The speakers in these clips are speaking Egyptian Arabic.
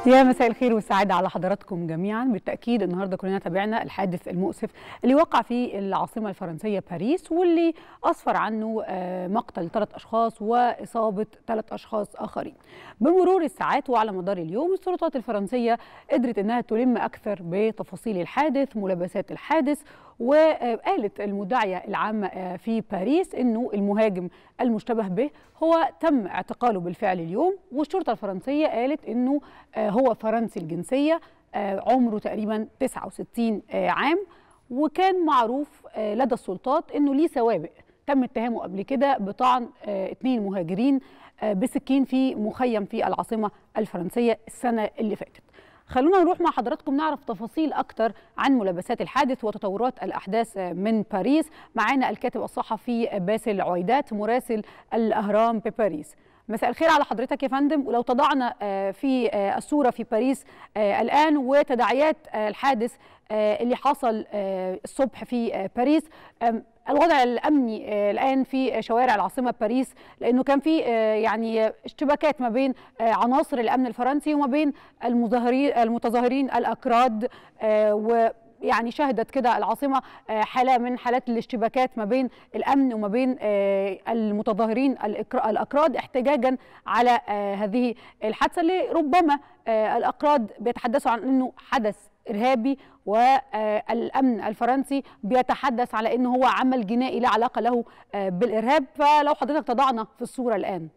يا مساء الخير والسعادة على حضراتكم جميعا بالتأكيد النهاردة كلنا تابعنا الحادث المؤسف اللي وقع في العاصمة الفرنسية باريس واللي أسفر عنه مقتل ثلاث أشخاص وإصابة ثلاث أشخاص آخرين بمرور الساعات وعلى مدار اليوم السلطات الفرنسية قدرت أنها تلم أكثر بتفاصيل الحادث ملابسات الحادث وقالت المدعية العامة في باريس أنه المهاجم المشتبه به هو تم اعتقاله بالفعل اليوم والشرطة الفرنسية قالت أنه هو فرنسي الجنسية عمره تقريبا 69 عام وكان معروف لدى السلطات أنه ليه سوابق تم اتهامه قبل كده بطعن اثنين مهاجرين بسكين في مخيم في العاصمة الفرنسية السنة اللي فاتت خلونا نروح مع حضراتكم نعرف تفاصيل أكتر عن ملابسات الحادث وتطورات الأحداث من باريس معانا الكاتب الصحفي باسل عويدات مراسل الأهرام بباريس مساء الخير على حضرتك يا فندم ولو تضعنا في الصورة في باريس الآن وتداعيات الحادث اللي حصل الصبح في باريس الوضع الامني الان في شوارع العاصمه باريس لانه كان في يعني اشتباكات ما بين عناصر الامن الفرنسي وما بين المظاهرين المتظاهرين الاكراد و يعني شهدت كده العاصمة حالة من حالات الاشتباكات ما بين الأمن وما بين المتظاهرين الأكراد احتجاجا على هذه الحادثة اللي ربما الأكراد بيتحدثوا عن أنه حدث إرهابي والأمن الفرنسي بيتحدث على أنه هو عمل جنائي لا علاقة له بالإرهاب فلو حضرتك تضعنا في الصورة الآن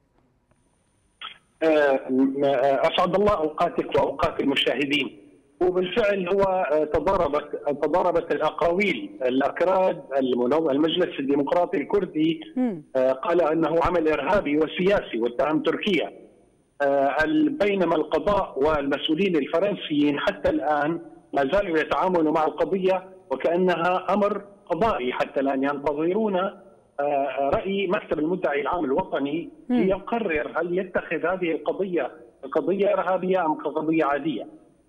أسعد الله أوقاتك وأوقات المشاهدين وبالفعل هو تضاربت تضاربت الاقاويل الاكراد المجلس الديمقراطي الكردي قال انه عمل ارهابي وسياسي واتهم تركيا بينما القضاء والمسؤولين الفرنسيين حتى الان ما زالوا يتعاملوا مع القضيه وكانها امر قضائي حتى الان ينتظرون راي مكتب المدعي العام الوطني ليقرر هل يتخذ هذه القضيه قضيه ارهابيه ام قضيه عاديه.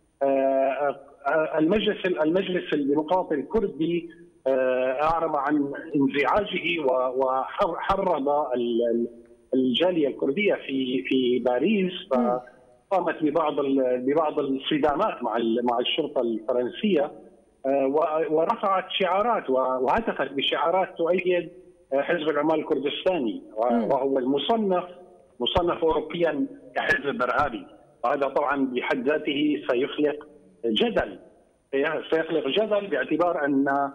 المجلس المجلس الديمقراطي الكردي اعرب عن انزعاجه وحرض الجاليه الكرديه في في باريس فقامت ببعض ببعض الصدامات مع مع الشرطه الفرنسيه ورفعت شعارات وهتفت بشعارات تؤيد حزب العمال الكردستاني وهو المصنف مصنف اوروبيا كحزب ارهابي وهذا طبعا بحد ذاته سيخلق جدل سيخلق جدل باعتبار ان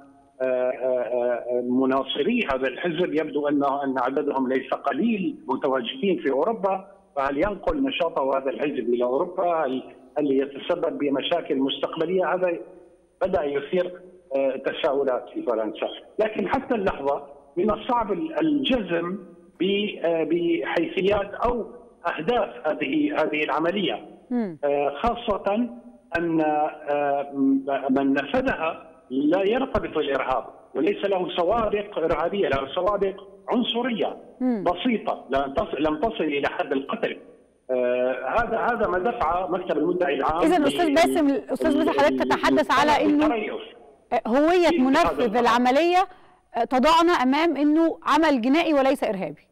مناصري هذا الحزب يبدو ان ان عددهم ليس قليل متواجدين في اوروبا فهل ينقل نشاطه هذا الحزب الى اوروبا؟ هل يتسبب بمشاكل مستقبليه؟ هذا بدا يثير تساؤلات في فرنسا، لكن حتى اللحظه من الصعب الجزم بحيثيات او اهداف هذه هذه العمليه خاصه ان من نفذها لا يرتبط الارهاب وليس له سوابق ارهابيه له سوابق عنصريه بسيطه لم تصل الى حد القتل هذا هذا ما دفع مكتب المدعي العام اذا استاذ باسم استاذ باسم حضرتك تتحدث على انه هويه منفذ العمليه تضعنا امام انه عمل جنائي وليس ارهابي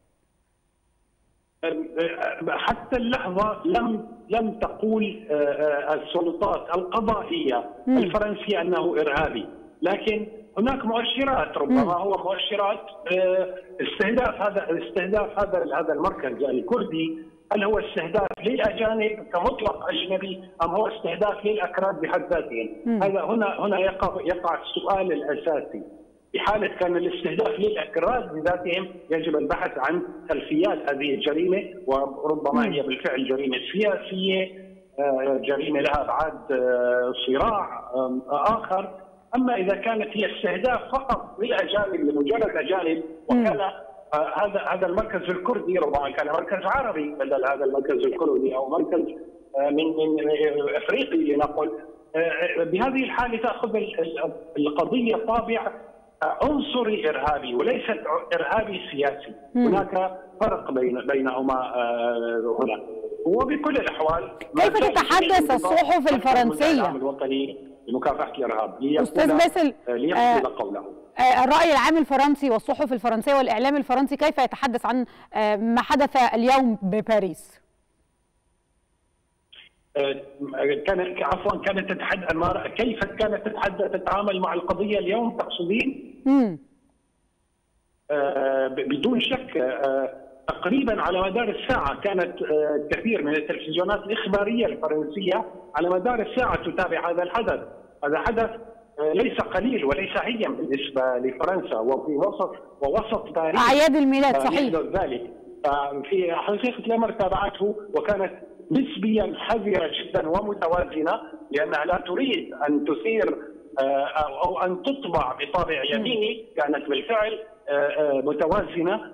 حتى اللحظه لم لم تقول السلطات القضائيه الفرنسيه انه ارهابي، لكن هناك مؤشرات ربما هو مؤشرات استهداف هذا استهداف هذا هذا المركز الكردي هل هو استهداف للاجانب كمطلق اجنبي ام هو استهداف للاكراد بحد ذاتهم؟ هذا هنا هنا يقع يقع السؤال الاساسي. في حالة كان الاستهداف للأكراد بذاتهم يجب البحث عن خلفيات هذه الجريمة وربما هي بالفعل جريمة سياسية جريمة لها أبعاد صراع آخر أما إذا كانت هي استهداف فقط للأجانب لمجرد أجانب وكان هذا هذا المركز الكردي ربما كان مركز عربي بدل هذا المركز الكردي أو مركز من من افريقي لنقل بهذه الحاله تاخذ القضيه طابع عنصري ارهابي وليس ارهابي سياسي، مم. هناك فرق بين بينهما هنا وبكل الاحوال كيف تتحدث الصحف الفرنسيه الوطني لمكافحه الارهاب استاذ باسل ليحصل آه قوله الرأي العام الفرنسي والصحف الفرنسية والإعلام الفرنسي كيف يتحدث عن ما حدث اليوم بباريس؟ كان عفوا كانت تتحدث كيف كانت تتحدث تتعامل مع القضيه اليوم تقصدين؟ امم بدون شك تقريبا على مدار الساعة كانت كثير من التلفزيونات الإخبارية الفرنسية على مدار الساعة تتابع هذا الحدث هذا حدث ليس قليل وليس هيا بالنسبة لفرنسا وفي وسط ووسط تاريخ أعياد الميلاد صحيح ذلك في حقيقة الأمر تابعته وكانت نسبيا حذرة جدا ومتوازنة لأنها لا تريد أن تثير أو أن تطبع بطابع يميني كانت بالفعل متوازنة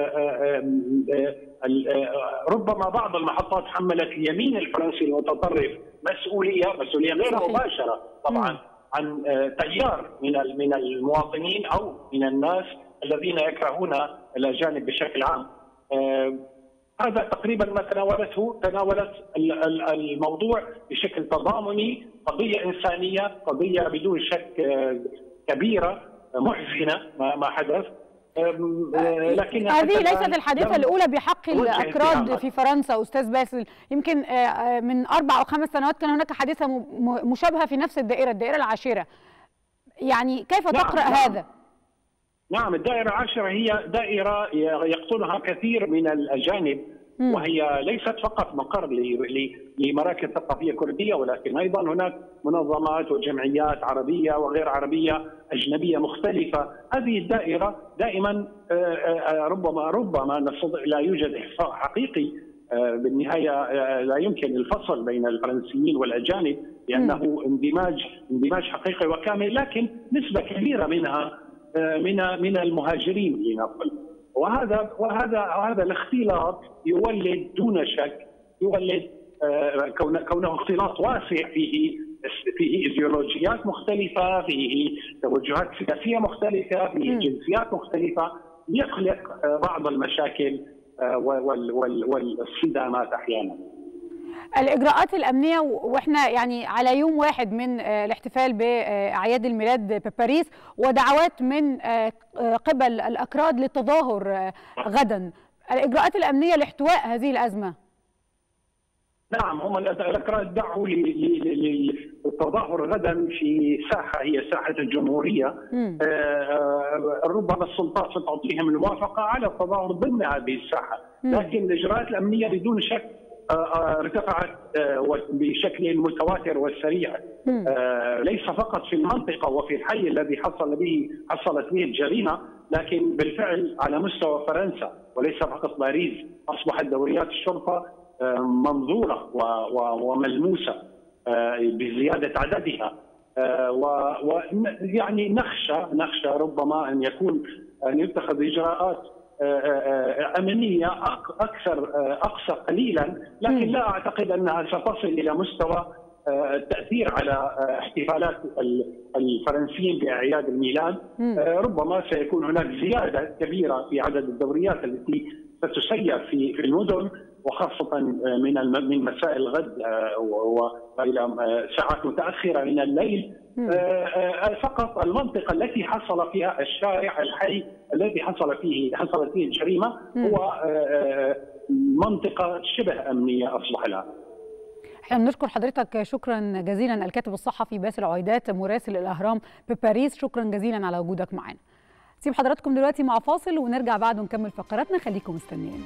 ربما بعض المحطات حملت اليمين الفرنسي المتطرف مسؤوليه مسؤوليه غير صحيح. مباشره طبعا عن تيار من من المواطنين او من الناس الذين يكرهون الاجانب بشكل عام. هذا تقريبا ما تناولته تناولت الموضوع بشكل تضامني قضيه انسانيه قضيه بدون شك كبيره محزنه ما حدث لكن هذه ليست الحادثه الاولى بحق الاكراد في فرنسا استاذ باسل يمكن من اربع او خمس سنوات كان هناك حادثه مشابهه في نفس الدائره الدائره العاشره يعني كيف تقرا نعم هذا نعم الدائره العاشره هي دائره يقصدها كثير من الاجانب وهي ليست فقط مقر لمراكز ثقافيه كرديه ولكن ايضا هناك منظمات وجمعيات عربيه وغير عربيه اجنبيه مختلفه، هذه الدائره دائما ربما ربما لا يوجد احصاء حقيقي بالنهايه لا يمكن الفصل بين الفرنسيين والاجانب لانه اندماج اندماج حقيقي وكامل لكن نسبه كبيره منها من من المهاجرين لنقل وهذا وهذا هذا الاختلاط يولد دون شك يولد كونه اختلاط واسع فيه فيه ايديولوجيات مختلفه، فيه توجهات سياسيه مختلفه، فيه جنسيات مختلفه، يخلق بعض المشاكل والصدامات احيانا. الاجراءات الامنيه واحنا يعني على يوم واحد من الاحتفال باعياد الميلاد بباريس ودعوات من قبل الاكراد للتظاهر غدا الاجراءات الامنيه لاحتواء هذه الازمه نعم هم الاكراد دعوا للتظاهر غدا في ساحه هي ساحه الجمهوريه ربما السلطات ستعطيهم الموافقه على التظاهر ضمن هذه الساحه لكن الاجراءات الامنيه بدون شك ارتفعت بشكل متواتر وسريع ليس فقط في المنطقه وفي الحي الذي حصل به حصلت به الجريمه لكن بالفعل على مستوى فرنسا وليس فقط باريس اصبحت دوريات الشرطه منظوره وملموسه بزياده عددها ويعني نخشى نخشى ربما ان يكون ان يتخذ اجراءات امنيه اكثر اقصى قليلا لكن لا اعتقد انها ستصل الى مستوى التاثير على احتفالات الفرنسيين باعياد الميلاد ربما سيكون هناك زياده كبيره في عدد الدوريات التي ستسير في في المدن وخاصه من من مساء الغد والى ساعات متاخره من الليل فقط المنطقه التي حصل فيها الشارع الحي الذي حصل فيه حصلت فيه الجريمه هو منطقه شبه امنيه اصبح الان. احنا بنشكر حضرتك شكرا جزيلا الكاتب الصحفي باسل عويدات مراسل الاهرام بباريس شكرا جزيلا على وجودك معنا. سيب حضراتكم دلوقتي مع فاصل ونرجع بعد ونكمل فقراتنا خليكم مستنيين.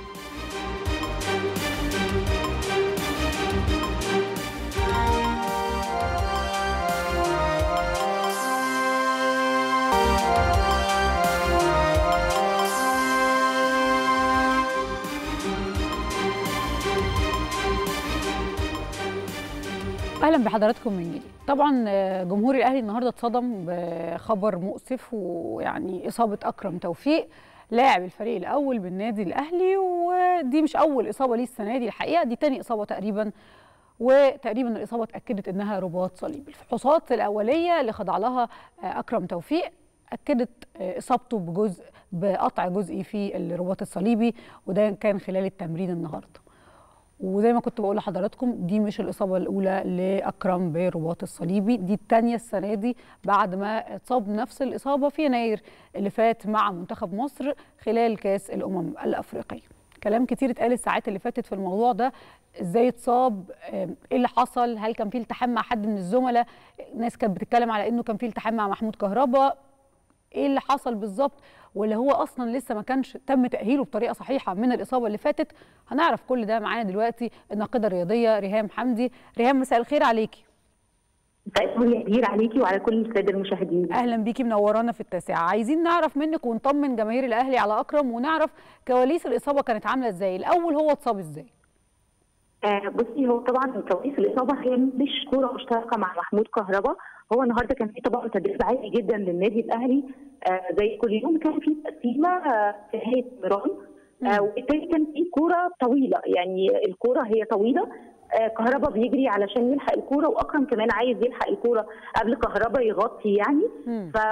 اهلا بحضراتكم من جديد طبعا جمهور الاهلي النهارده اتصدم بخبر مؤسف ويعني اصابه اكرم توفيق لاعب الفريق الاول بالنادي الاهلي ودي مش اول اصابه ليه السنه دي الحقيقه دي تاني اصابه تقريبا وتقريبا الاصابه اتاكدت انها رباط صليبي الفحوصات الاوليه اللي خضع لها اكرم توفيق اكدت اصابته بجزء بقطع جزئي في الرباط الصليبي وده كان خلال التمرين النهارده وزي ما كنت بقول لحضراتكم دي مش الإصابة الأولى لأكرم بالرباط الصليبي دي الثانية السنة دي بعد ما اتصاب نفس الإصابة في يناير اللي فات مع منتخب مصر خلال كأس الأمم الأفريقية كلام كتير اتقال الساعات اللي فاتت في الموضوع ده ازاي اتصاب ايه اللي حصل هل كان في التحام مع حد من الزملاء ناس كانت بتتكلم على انه كان في التحام مع محمود كهربا ايه اللي حصل بالظبط ولا هو اصلا لسه ما كانش تم تاهيله بطريقه صحيحه من الاصابه اللي فاتت هنعرف كل ده معانا دلوقتي الناقده الرياضيه ريهام حمدي ريهام مساء الخير عليكي مساء الخير كبير عليكي وعلى كل الساده المشاهدين اهلا بيكي منورانا في التاسعه عايزين نعرف منك ونطمن جماهير الاهلي على اكرم ونعرف كواليس الاصابه كانت عامله ازاي الاول هو اتصاب ازاي آه بصي هو طبعا كواليس الاصابه هي مش كوره مشتركه مع محمود كهربا هو النهارده كان في طبعا تدريب عالي جدا للنادي الاهلي آه زي كل يوم كان في تقسيمه آه في نهايه ميران آه وبالتالي كان في كوره طويله يعني الكوره هي طويله آه كهربا بيجري علشان يلحق الكوره واكرم كمان عايز يلحق الكوره قبل كهربا يغطي يعني م. ف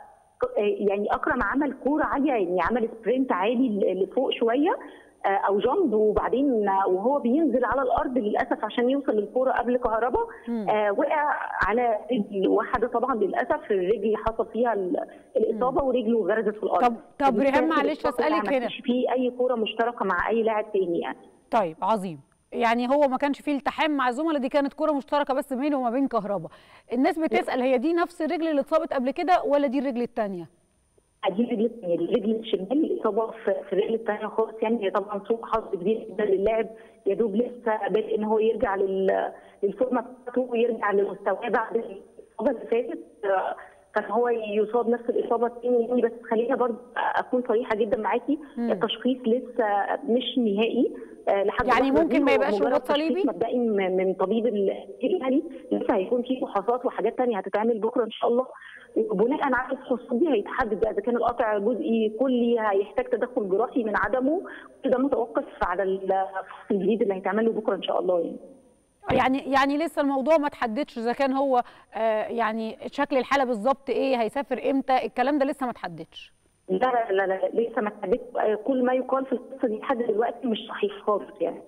يعني اكرم عمل كوره عاليه يعني عمل سبرنت عالي لفوق شويه او جامب وبعدين وهو بينزل على الارض للاسف عشان يوصل للكوره قبل كهربا آه وقع على رجل واحده طبعا للاسف الرجل حصل فيها الاصابه ورجله غرزت في الارض طب طب ريهام معلش اسالك هنا مش في اي كوره مشتركه مع اي لاعب تاني يعني طيب عظيم يعني هو ما كانش فيه التحام مع الزملاء دي كانت كوره مشتركه بس بينه وما بين كهربا الناس بتسال هي دي نفس الرجل اللي اتصابت قبل كده ولا دي الرجل الثانيه دي الرجل الثانيه الرجل الشمال الاصابه في الرجل الثانيه خالص يعني هي طبعا سوء حظ كبير جدا للاعب يا دوب لسه بادئ ان هو يرجع للفورمه بتاعته ويرجع لمستواه بعد الاصابه اللي فاتت كان هو يصاب نفس الاصابه الثانيه يعني بس خلينا برضه اكون صريحه جدا معاكي التشخيص لسه مش نهائي لحد يعني ممكن ما يبقاش رباط صليبي مبدئي من طبيب الاهلي لسه هيكون في فحوصات وحاجات ثانيه هتتعمل بكره ان شاء الله وبناء على الفحوصات دي هيتحدد اذا كان القطع جزئي كلي هيحتاج تدخل جراحي من عدمه ده متوقف على الفحص الجديد اللي هيتعمل له بكره ان شاء الله يعني. يعني يعني لسه الموضوع ما تحددش اذا كان هو آه يعني شكل الحاله بالظبط ايه هيسافر امتى الكلام ده لسه ما تحددش لا لا لا, لا لسه ما تحددش كل ما يقال في القصه دي لحد دلوقتي مش صحيح خالص يعني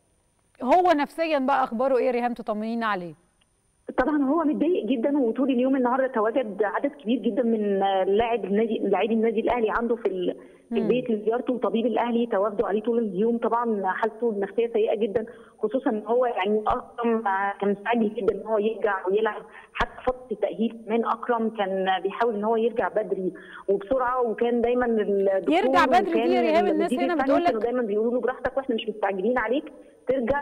هو نفسيا بقى اخباره ايه ريهام تطمنينا عليه طبعا هو متضايق جدا وطول اليوم النهارده تواجد عدد كبير جدا من لاعب النادي لاعبي النادي الاهلي عنده في في البيت لزيارته وطبيب الاهلي تواجدوا عليه طول اليوم طبعا حالته النفسيه سيئه جدا خصوصا ان هو يعني اكرم كان مستعجل جدا ان هو يرجع ويلعب حتى فتره التاهيل كمان اكرم كان بيحاول ان هو يرجع بدري وبسرعه وكان دايما الدكتور يرجع بدري دي ريهام الناس هنا بتقول لك دايما بيقولوا له براحتك واحنا مش مستعجلين عليك ترجع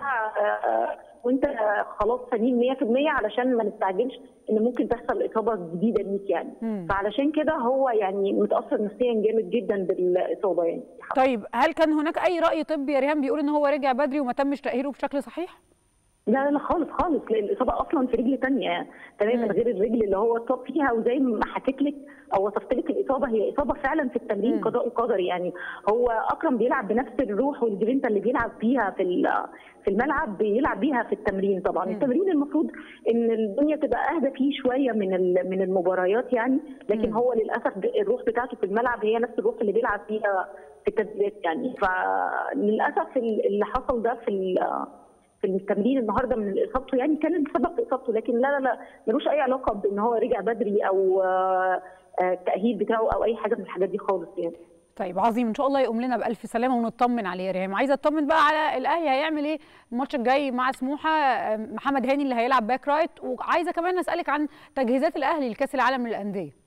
وانت خلاص سليم 100% علشان ما نستعجلش ان ممكن تحصل اصابه جديده ليك يعني مم. فعلشان كده هو يعني متاثر نفسيا جامد جدا بالاصابه يعني طيب هل كان هناك اي راي طبي يا ريهام بيقول ان هو رجع بدري وما تمش تاهيله بشكل صحيح؟ لا لا خالص خالص لان الاصابه اصلا في رجل ثانيه تماما غير الرجل اللي هو اتصاب فيها وزي ما حكيت لك او وصفت لك الاصابه هي اصابه فعلا في التمرين قضاء وقدر يعني هو اكرم بيلعب بنفس الروح والجرينتا اللي بيلعب بيها في في الملعب بيلعب بيها في التمرين طبعا مم. التمرين المفروض ان الدنيا تبقى اهدى فيه شويه من من المباريات يعني لكن مم. هو للاسف الروح بتاعته في الملعب هي نفس الروح اللي بيلعب فيها في التدريبات يعني فللاسف اللي حصل ده في في التمرين النهارده من اصابته يعني كان السبب في اصابته لكن لا لا لا ملوش اي علاقه بان هو رجع بدري او التاهيل بتاعه او اي حاجه من الحاجات دي خالص يعني. طيب عظيم ان شاء الله يقوم لنا بالف سلامه ونطمن عليه يا ريهام عايزه اطمن بقى على الاهلي هيعمل ايه الماتش الجاي مع سموحه محمد هاني اللي هيلعب باك رايت وعايزه كمان اسالك عن تجهيزات الاهلي لكاس العالم للانديه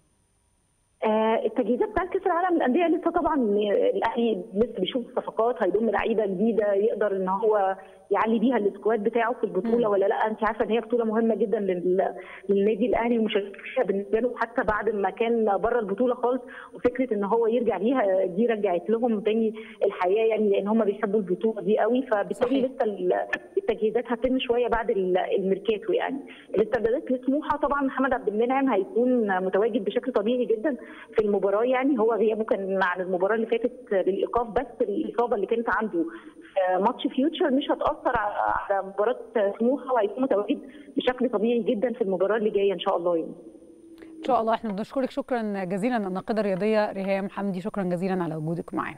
آه التجهيزات بتاعت كاس العالم للانديه لسه طبعا الاهلي لسه بيشوف صفقات هيضم لعيبه جديده يقدر ان هو يعلي بيها السكواد بتاعه في البطوله م. ولا لا انت عارفه ان هي بطوله مهمه جدا للنادي الاهلي ومشاركتها بالنسبه له حتى بعد ما كان بره البطوله خالص وفكره ان هو يرجع ليها دي رجعت لهم تاني الحياه يعني لان هم بيحبوا البطوله دي قوي فبالتالي لسه التجهيزات هتتم شويه بعد الميركاتو يعني الاستعدادات لسموحه طبعا محمد عبد المنعم هيكون متواجد بشكل طبيعي جدا في المباراه يعني هو غيابه كان عن المباراه اللي فاتت للايقاف بس الاصابه اللي كانت عنده في ماتش فيوتشر مش هتاثر على مباراه سموحه وهيكون متواجد بشكل طبيعي جدا في المباراه اللي جايه ان شاء الله يعني. ان شاء الله احنا بنشكرك شكرا جزيلا الناقده الرياضيه ريهام حمدي شكرا جزيلا على وجودك معانا.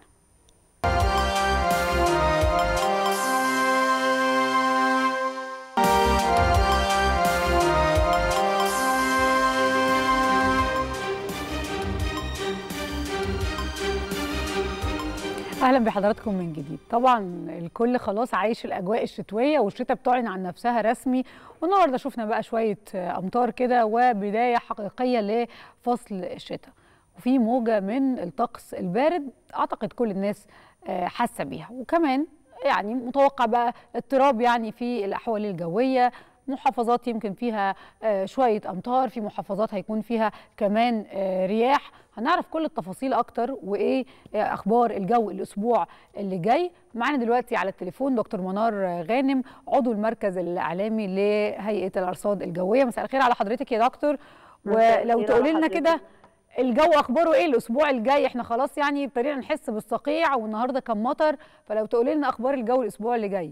اهلا بحضراتكم من جديد طبعا الكل خلاص عايش الاجواء الشتويه والشتاء بتعلن عن نفسها رسمي والنهارده شفنا بقى شويه امطار كده وبدايه حقيقيه لفصل الشتاء وفي موجه من الطقس البارد اعتقد كل الناس حاسه بيها وكمان يعني متوقع بقى اضطراب يعني في الاحوال الجويه محافظات يمكن فيها شويه امطار في محافظات هيكون فيها كمان رياح هنعرف كل التفاصيل اكتر وايه اخبار الجو الاسبوع اللي جاي معانا دلوقتي على التليفون دكتور منار غانم عضو المركز الاعلامي لهيئه الارصاد الجويه مساء الخير على حضرتك يا دكتور ولو تقولي لنا كده الجو اخباره ايه الاسبوع الجاي احنا خلاص يعني ابتدينا نحس بالصقيع والنهارده كان مطر فلو تقولي لنا اخبار الجو الاسبوع اللي جاي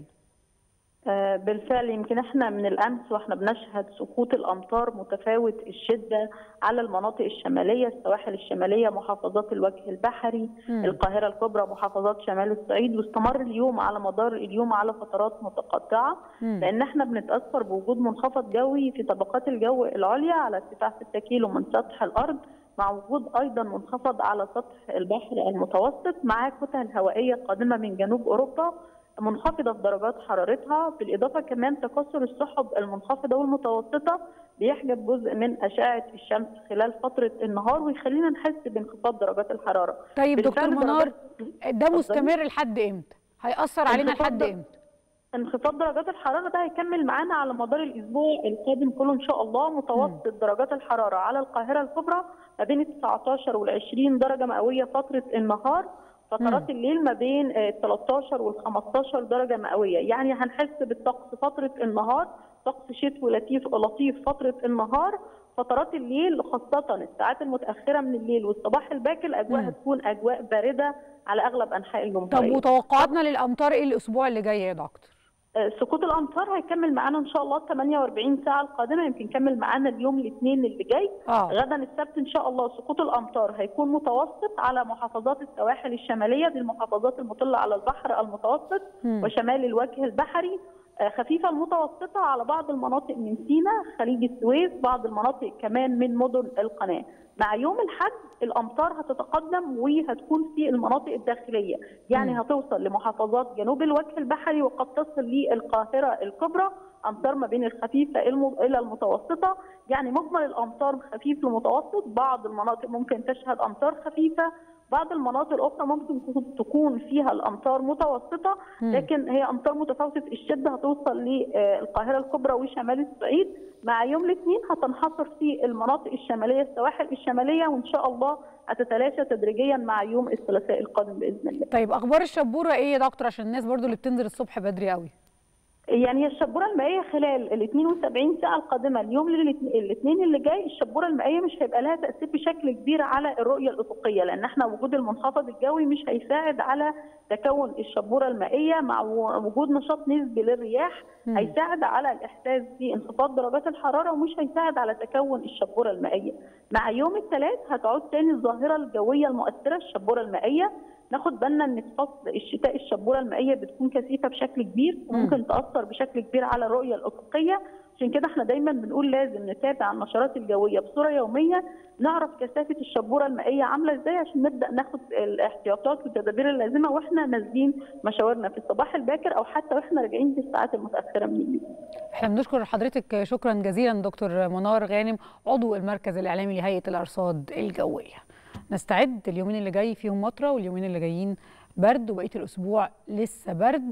بالفعل يمكن احنا من الامس واحنا بنشهد سقوط الامطار متفاوت الشده على المناطق الشماليه السواحل الشماليه محافظات الوجه البحري م. القاهره الكبرى محافظات شمال الصعيد واستمر اليوم على مدار اليوم على فترات متقطعه م. لان احنا بنتاثر بوجود منخفض جوي في طبقات الجو العليا على ارتفاع 6 كيلو من سطح الارض مع وجود ايضا منخفض على سطح البحر المتوسط مع كتل هوائيه قادمه من جنوب اوروبا منخفضه في درجات حرارتها بالاضافه كمان تكاثر السحب المنخفضه والمتوسطه بيحجب جزء من اشعه الشمس خلال فتره النهار ويخلينا نحس بانخفاض درجات الحراره. طيب دكتور منار ده مستمر لحد امتى؟ هيأثر علينا لحد امتى؟ انخفاض درجات الحراره ده هيكمل معانا على مدار الاسبوع القادم كله ان شاء الله متوسط م. درجات الحراره على القاهره الكبرى ما بين 19 وال 20 درجه مئويه فتره النهار فترات الليل ما بين 13 وال 15 درجه مئويه يعني هنحس بالطقس فتره النهار طقس شتوي لطيف لطيف فتره النهار فترات الليل خاصة الساعات المتأخرة من الليل والصباح الباكر الأجواء م. هتكون أجواء باردة على أغلب أنحاء الجمهورية. طب وتوقعاتنا للأمطار إيه الأسبوع اللي جاي يا دكتور؟ سقوط الامطار هيكمل معانا ان شاء الله 48 ساعه القادمه يمكن يكمل معانا اليوم الاثنين اللي جاي آه. غدا السبت ان شاء الله سقوط الامطار هيكون متوسط على محافظات السواحل الشماليه دي المحافظات المطله على البحر المتوسط م. وشمال الوجه البحري خفيفه المتوسطه على بعض المناطق من سيناء خليج السويس بعض المناطق كمان من مدن القناه مع يوم الحد الامطار هتتقدم وهتكون في المناطق الداخليه يعني م. هتوصل لمحافظات جنوب الوجه البحري وقد تصل للقاهره الكبرى امطار ما بين الخفيفه الى المتوسطه يعني مجمل الامطار خفيف لمتوسط بعض المناطق ممكن تشهد امطار خفيفه بعض المناطق الاخرى ممكن تكون فيها الامطار متوسطه لكن هي امطار متفاوته الشده هتوصل للقاهره الكبرى وشمال الصعيد مع يوم الاثنين هتنحصر في المناطق الشماليه السواحل الشماليه وان شاء الله هتتلاشى تدريجيا مع يوم الثلاثاء القادم باذن الله. طيب اخبار الشبوره ايه يا دكتور عشان الناس برضو اللي بتنزل الصبح بدري قوي؟ يعني هي الشبوره المائيه خلال ال 72 ساعه القادمه اليوم الاثنين اللي جاي الشبوره المائيه مش هيبقى لها تاثير بشكل كبير على الرؤيه الافقيه لان احنا وجود المنخفض الجوي مش هيساعد على تكون الشبوره المائيه مع وجود نشاط نسبي للرياح م. هيساعد على الاحساس بانخفاض درجات الحراره ومش هيساعد على تكون الشبوره المائيه. مع يوم الثلاث هتعود تاني الظاهره الجويه المؤثره الشبوره المائيه ناخد بالنا ان في فصل الشتاء الشبوره المائيه بتكون كثيفه بشكل كبير وممكن تاثر بشكل كبير على الرؤيه الافقيه عشان كده احنا دايما بنقول لازم نتابع النشرات الجويه بصوره يوميه نعرف كثافه الشبوره المائيه عامله ازاي عشان نبدا ناخد الاحتياطات والتدابير اللازمه واحنا نازلين مشاورنا في الصباح الباكر او حتى واحنا راجعين في الساعات المتاخره من الليل. احنا بنشكر حضرتك شكرا جزيلا دكتور منار غانم عضو المركز الاعلامي لهيئه الارصاد الجويه. نستعد اليومين اللي جاي فيهم مطره واليومين اللي جايين برد وبقيه الاسبوع لسه برد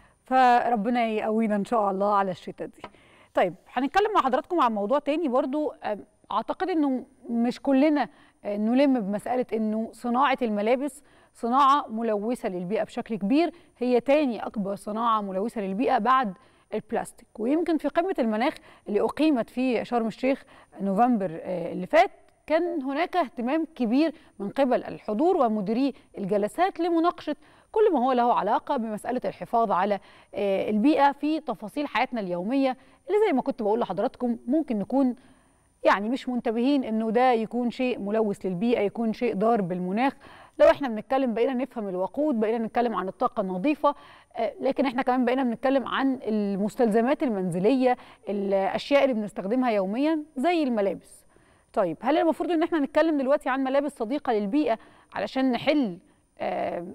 فربنا يقوينا ان شاء الله على الشتاء دي. طيب هنتكلم مع حضراتكم عن موضوع تاني برضو اعتقد انه مش كلنا نلم بمساله انه صناعه الملابس صناعه ملوثه للبيئه بشكل كبير هي تاني اكبر صناعه ملوثه للبيئه بعد البلاستيك ويمكن في قمه المناخ اللي اقيمت في شرم الشيخ نوفمبر اللي فات كان هناك اهتمام كبير من قبل الحضور ومديري الجلسات لمناقشه كل ما هو له علاقه بمساله الحفاظ على البيئه في تفاصيل حياتنا اليوميه اللي زي ما كنت بقول لحضراتكم ممكن نكون يعني مش منتبهين انه ده يكون شيء ملوث للبيئه يكون شيء ضار بالمناخ لو احنا بنتكلم بقينا نفهم الوقود بقينا نتكلم عن الطاقه النظيفه لكن احنا كمان بقينا بنتكلم عن المستلزمات المنزليه الاشياء اللي بنستخدمها يوميا زي الملابس طيب هل المفروض ان احنا نتكلم دلوقتي عن ملابس صديقه للبيئه علشان نحل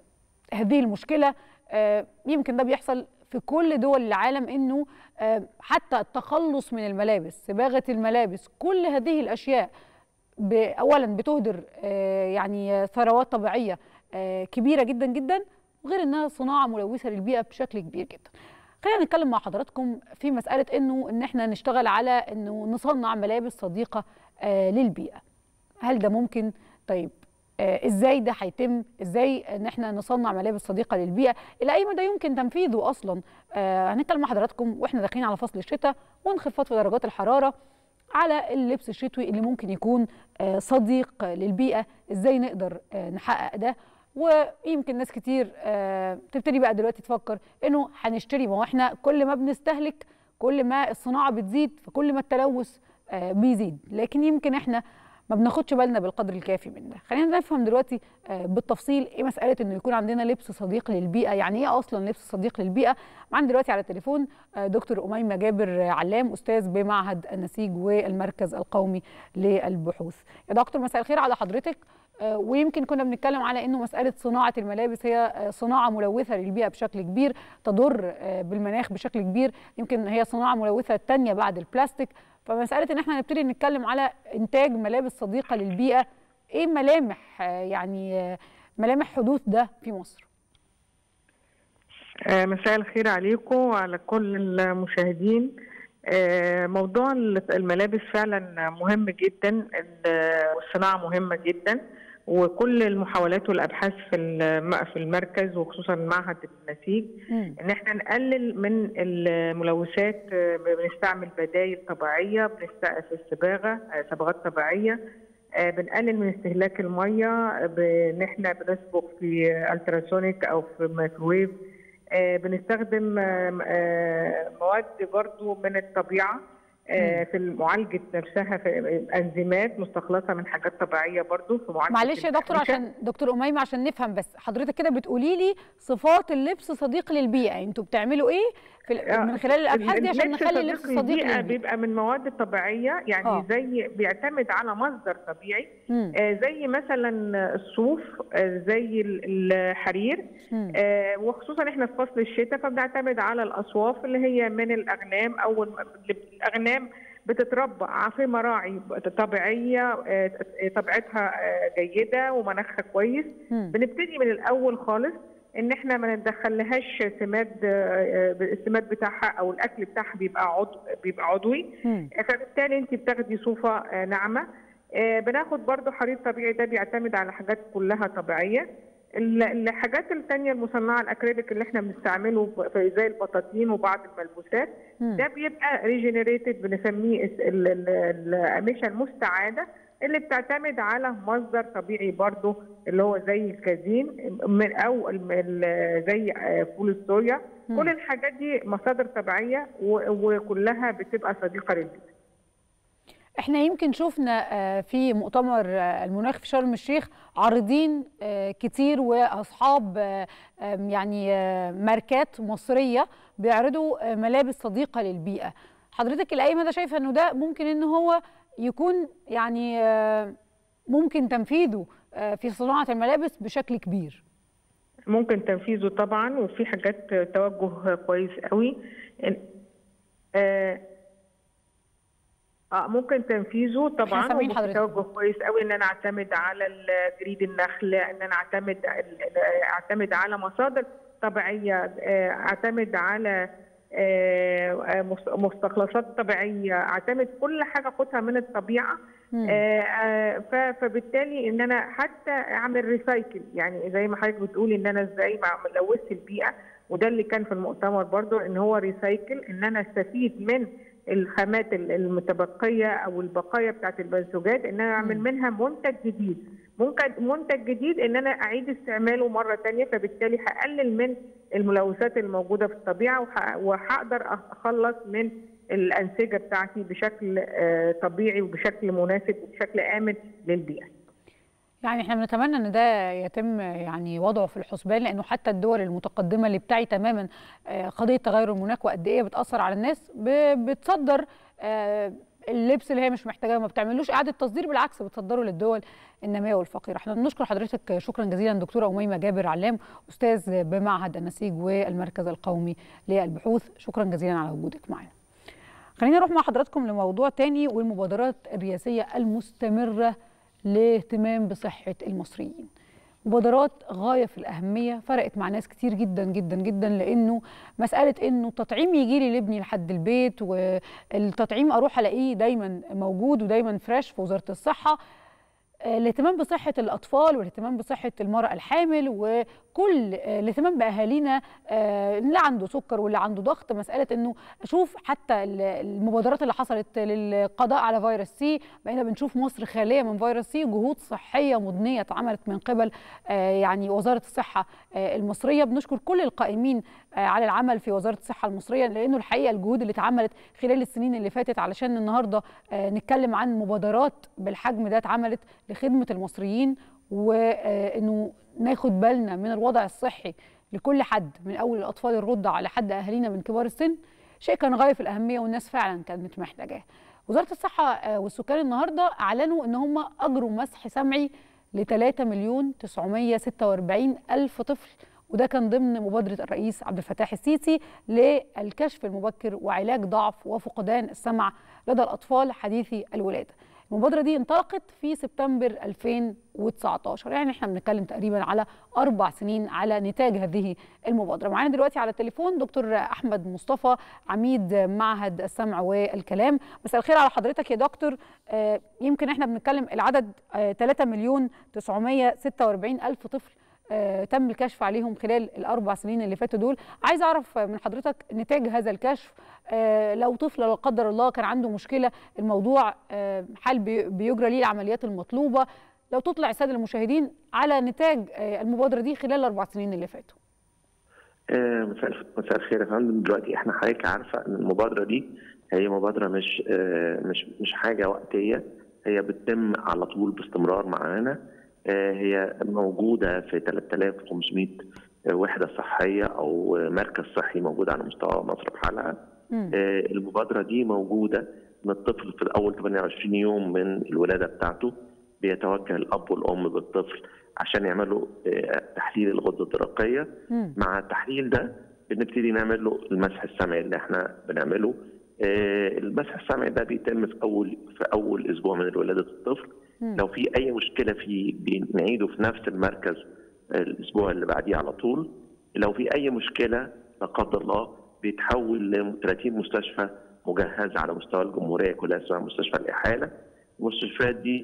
هذه المشكله يمكن ده بيحصل في كل دول العالم انه حتى التخلص من الملابس صباغه الملابس كل هذه الاشياء اولا بتهدر يعني ثروات طبيعيه كبيره جدا جدا وغير انها صناعه ملوثه للبيئه بشكل كبير جدا خلينا نتكلم مع حضراتكم في مساله انه ان احنا نشتغل على انه نصنع ملابس صديقه للبيئه هل ده ممكن طيب ازاي ده هيتم ازاي ان احنا نصنع ملابس صديقه للبيئه الى اي مدى يمكن تنفيذه اصلا آه هنتكلم مع حضراتكم واحنا داخلين على فصل الشتاء وانخفاض في درجات الحراره على اللبس الشتوي اللي ممكن يكون آه صديق للبيئه ازاي نقدر آه نحقق ده ويمكن ناس كتير تبتدي بقى دلوقتي تفكر انه هنشتري ما هو احنا كل ما بنستهلك كل ما الصناعه بتزيد فكل ما التلوث بيزيد لكن يمكن احنا ما بناخدش بالنا بالقدر الكافي من ده خلينا نفهم دلوقتي بالتفصيل ايه مساله انه يكون عندنا لبس صديق للبيئه يعني ايه اصلا لبس صديق للبيئه معانا دلوقتي على التليفون دكتور اميمه جابر علام استاذ بمعهد النسيج والمركز القومي للبحوث يا دكتور مساء الخير على حضرتك ويمكن كنا بنتكلم على انه مساله صناعه الملابس هي صناعه ملوثه للبيئه بشكل كبير تضر بالمناخ بشكل كبير يمكن هي صناعه ملوثه الثانيه بعد البلاستيك فمساله ان احنا نبتدي نتكلم على انتاج ملابس صديقه للبيئه ايه ملامح يعني ملامح حدوث ده في مصر مساء الخير عليكم وعلى كل المشاهدين موضوع الملابس فعلا مهم جدا والصناعه مهمه جدا وكل المحاولات والابحاث في في المركز وخصوصا معهد النسيج ان احنا نقلل من الملوثات بنستعمل بدائل طبيعيه في الصباغه صبغات طبيعيه بنقلل من استهلاك الميه بان احنا بنسبغ في التراسونيك او في مايكرويف بنستخدم مواد برضو من الطبيعه في معالجه نفسها في انزيمات مستخلصه من حاجات طبيعيه برضو في معالجه معلش يا دكتور عشان دكتور اميمه عشان نفهم بس حضرتك كده بتقولي لي صفات اللبس صديق للبيئه انتوا بتعملوا ايه في من خلال الابحاث دي عشان نخلي اللبس صديق للبيئه بيبقى من مواد طبيعيه يعني أوه. زي بيعتمد على مصدر طبيعي آه زي مثلا الصوف آه زي الحرير آه وخصوصا احنا في فصل الشتاء فبنعتمد على الاصواف اللي هي من الاغنام او الاغنام بتتربع في مراعي طبيعيه طبيعتها جيده ومناخها كويس بنبتدي من الاول خالص ان احنا ما ندخلهاش سماد السماد بتاعها او الاكل بتاعها بيبقى عضو بيبقى عضوي فبالتالي انت بتاخدي صوفه ناعمه بناخد برضو حرير طبيعي ده بيعتمد على حاجات كلها طبيعيه الحاجات الثانيه المصنعه الاكريليك اللي احنا بنستعمله زي البطاطين وبعض الملبوسات ده بيبقى ريجنريتد بنسميه القماشه المستعاده اللي بتعتمد على مصدر طبيعي برضو اللي هو زي الكازين من او زي فول الصويا كل الحاجات دي مصادر طبيعيه وكلها بتبقى صديقه للبيئه احنا يمكن شفنا في مؤتمر المناخ في شرم الشيخ عارضين كتير واصحاب يعني ماركات مصريه بيعرضوا ملابس صديقه للبيئه حضرتك الى اي مدى شايفه انه ده ممكن ان هو يكون يعني ممكن تنفيذه في صناعه الملابس بشكل كبير ممكن تنفيذه طبعا وفي حاجات توجه كويس قوي آه اه ممكن تنفيذه طبعا وممكن توجه كويس قوي ان انا اعتمد على جريد النخل ان انا اعتمد اعتمد على مصادر طبيعيه اعتمد على مستخلصات طبيعيه اعتمد كل حاجه اخدها من الطبيعه فبالتالي ان انا حتى اعمل ريسايكل يعني زي ما حضرتك بتقولي ان انا ازاي ما لوثت البيئه وده اللي كان في المؤتمر برضو ان هو ريسايكل ان انا استفيد من الخامات المتبقيه او البقايا بتاعت المنسوجات ان انا اعمل منها منتج جديد ممكن منتج جديد ان انا اعيد استعماله مره ثانيه فبالتالي هقلل من الملوثات الموجوده في الطبيعه وهقدر اتخلص من الانسجه بتاعتي بشكل طبيعي وبشكل مناسب وبشكل امن للبيئه. يعني احنا بنتمنى ان ده يتم يعني وضعه في الحسبان لانه حتى الدول المتقدمه اللي بتاعي تماما قضيه تغير المناخ وقد ايه بتاثر على الناس بتصدر اللبس اللي هي مش محتاجاه ما بتعملوش اعاده تصدير بالعكس بتصدره للدول الناميه والفقيره احنا بنشكر حضرتك شكرا جزيلا دكتوره اميمه جابر علام استاذ بمعهد النسيج والمركز القومي للبحوث شكرا جزيلا على وجودك معنا خلينا نروح مع حضراتكم لموضوع تاني والمبادرات الرئاسيه المستمره لاهتمام بصحه المصريين مبادرات غايه في الاهميه فرقت مع ناس كتير جدا جدا جدا لانه مساله انه التطعيم يجي لي لابني لحد البيت والتطعيم اروح الاقيه دايما موجود ودايما فريش في وزاره الصحه الاهتمام بصحة الأطفال والاهتمام بصحة المرأة الحامل وكل الاهتمام بأهالينا اللي عنده سكر واللي عنده ضغط مسألة أنه أشوف حتى المبادرات اللي حصلت للقضاء على فيروس سي بقينا بنشوف مصر خالية من فيروس سي جهود صحية مضنية اتعملت من قبل يعني وزارة الصحة المصرية بنشكر كل القائمين على العمل في وزارة الصحة المصرية لأنه الحقيقة الجهود اللي اتعملت خلال السنين اللي فاتت علشان النهاردة نتكلم عن مبادرات بالحجم ده اتعملت لخدمة المصريين وانه ناخد بالنا من الوضع الصحي لكل حد من اول الاطفال الرضع لحد اهالينا من كبار السن شيء كان غايه في الاهميه والناس فعلا كانت محتاجاه. وزاره الصحه والسكان النهارده اعلنوا ان هم اجروا مسح سمعي ل 3 مليون 946 الف طفل وده كان ضمن مبادره الرئيس عبد الفتاح السيسي للكشف المبكر وعلاج ضعف وفقدان السمع لدى الاطفال حديثي الولاده. المبادره دي انطلقت في سبتمبر 2019 يعني احنا بنتكلم تقريبا على اربع سنين على نتاج هذه المبادره معانا دلوقتي على التليفون دكتور احمد مصطفى عميد معهد السمع والكلام مساء الخير على حضرتك يا دكتور آه يمكن احنا بنتكلم العدد آه 3 مليون 946 الف طفل آه تم الكشف عليهم خلال الاربع سنين اللي فاتوا دول عايز اعرف من حضرتك نتاج هذا الكشف آه لو طفل لا قدر الله كان عنده مشكله الموضوع آه حال بيجرى ليه العمليات المطلوبه لو تطلع الساده المشاهدين على نتاج المبادره دي خلال الاربع سنين اللي فاتوا مساء مساء الخير يا فندم دلوقتي احنا حضرتك عارفه ان المبادره دي هي مبادره مش مش مش حاجه وقتيه هي بتتم على طول باستمرار معانا هي موجوده في 3500 وحده صحيه او مركز صحي موجود على مستوى مصر بحالها المبادره دي موجوده ان الطفل في الاول 28 يوم من الولاده بتاعته بيتوجه الاب والام بالطفل عشان يعملوا تحليل الغده الدرقيه مع التحليل ده بنبتدي نعمل له المسح السمعي اللي احنا بنعمله المسح السمعي ده بيتم في اول في اول اسبوع من ولاده الطفل لو في اي مشكله فيه بنعيده في نفس المركز الاسبوع اللي بعديه على طول لو في اي مشكله لا قدر الله بيتحول ل 30 مستشفى مجهزه على مستوى الجمهوريه كلها اسمها مستشفى الاحاله المستشفيات دي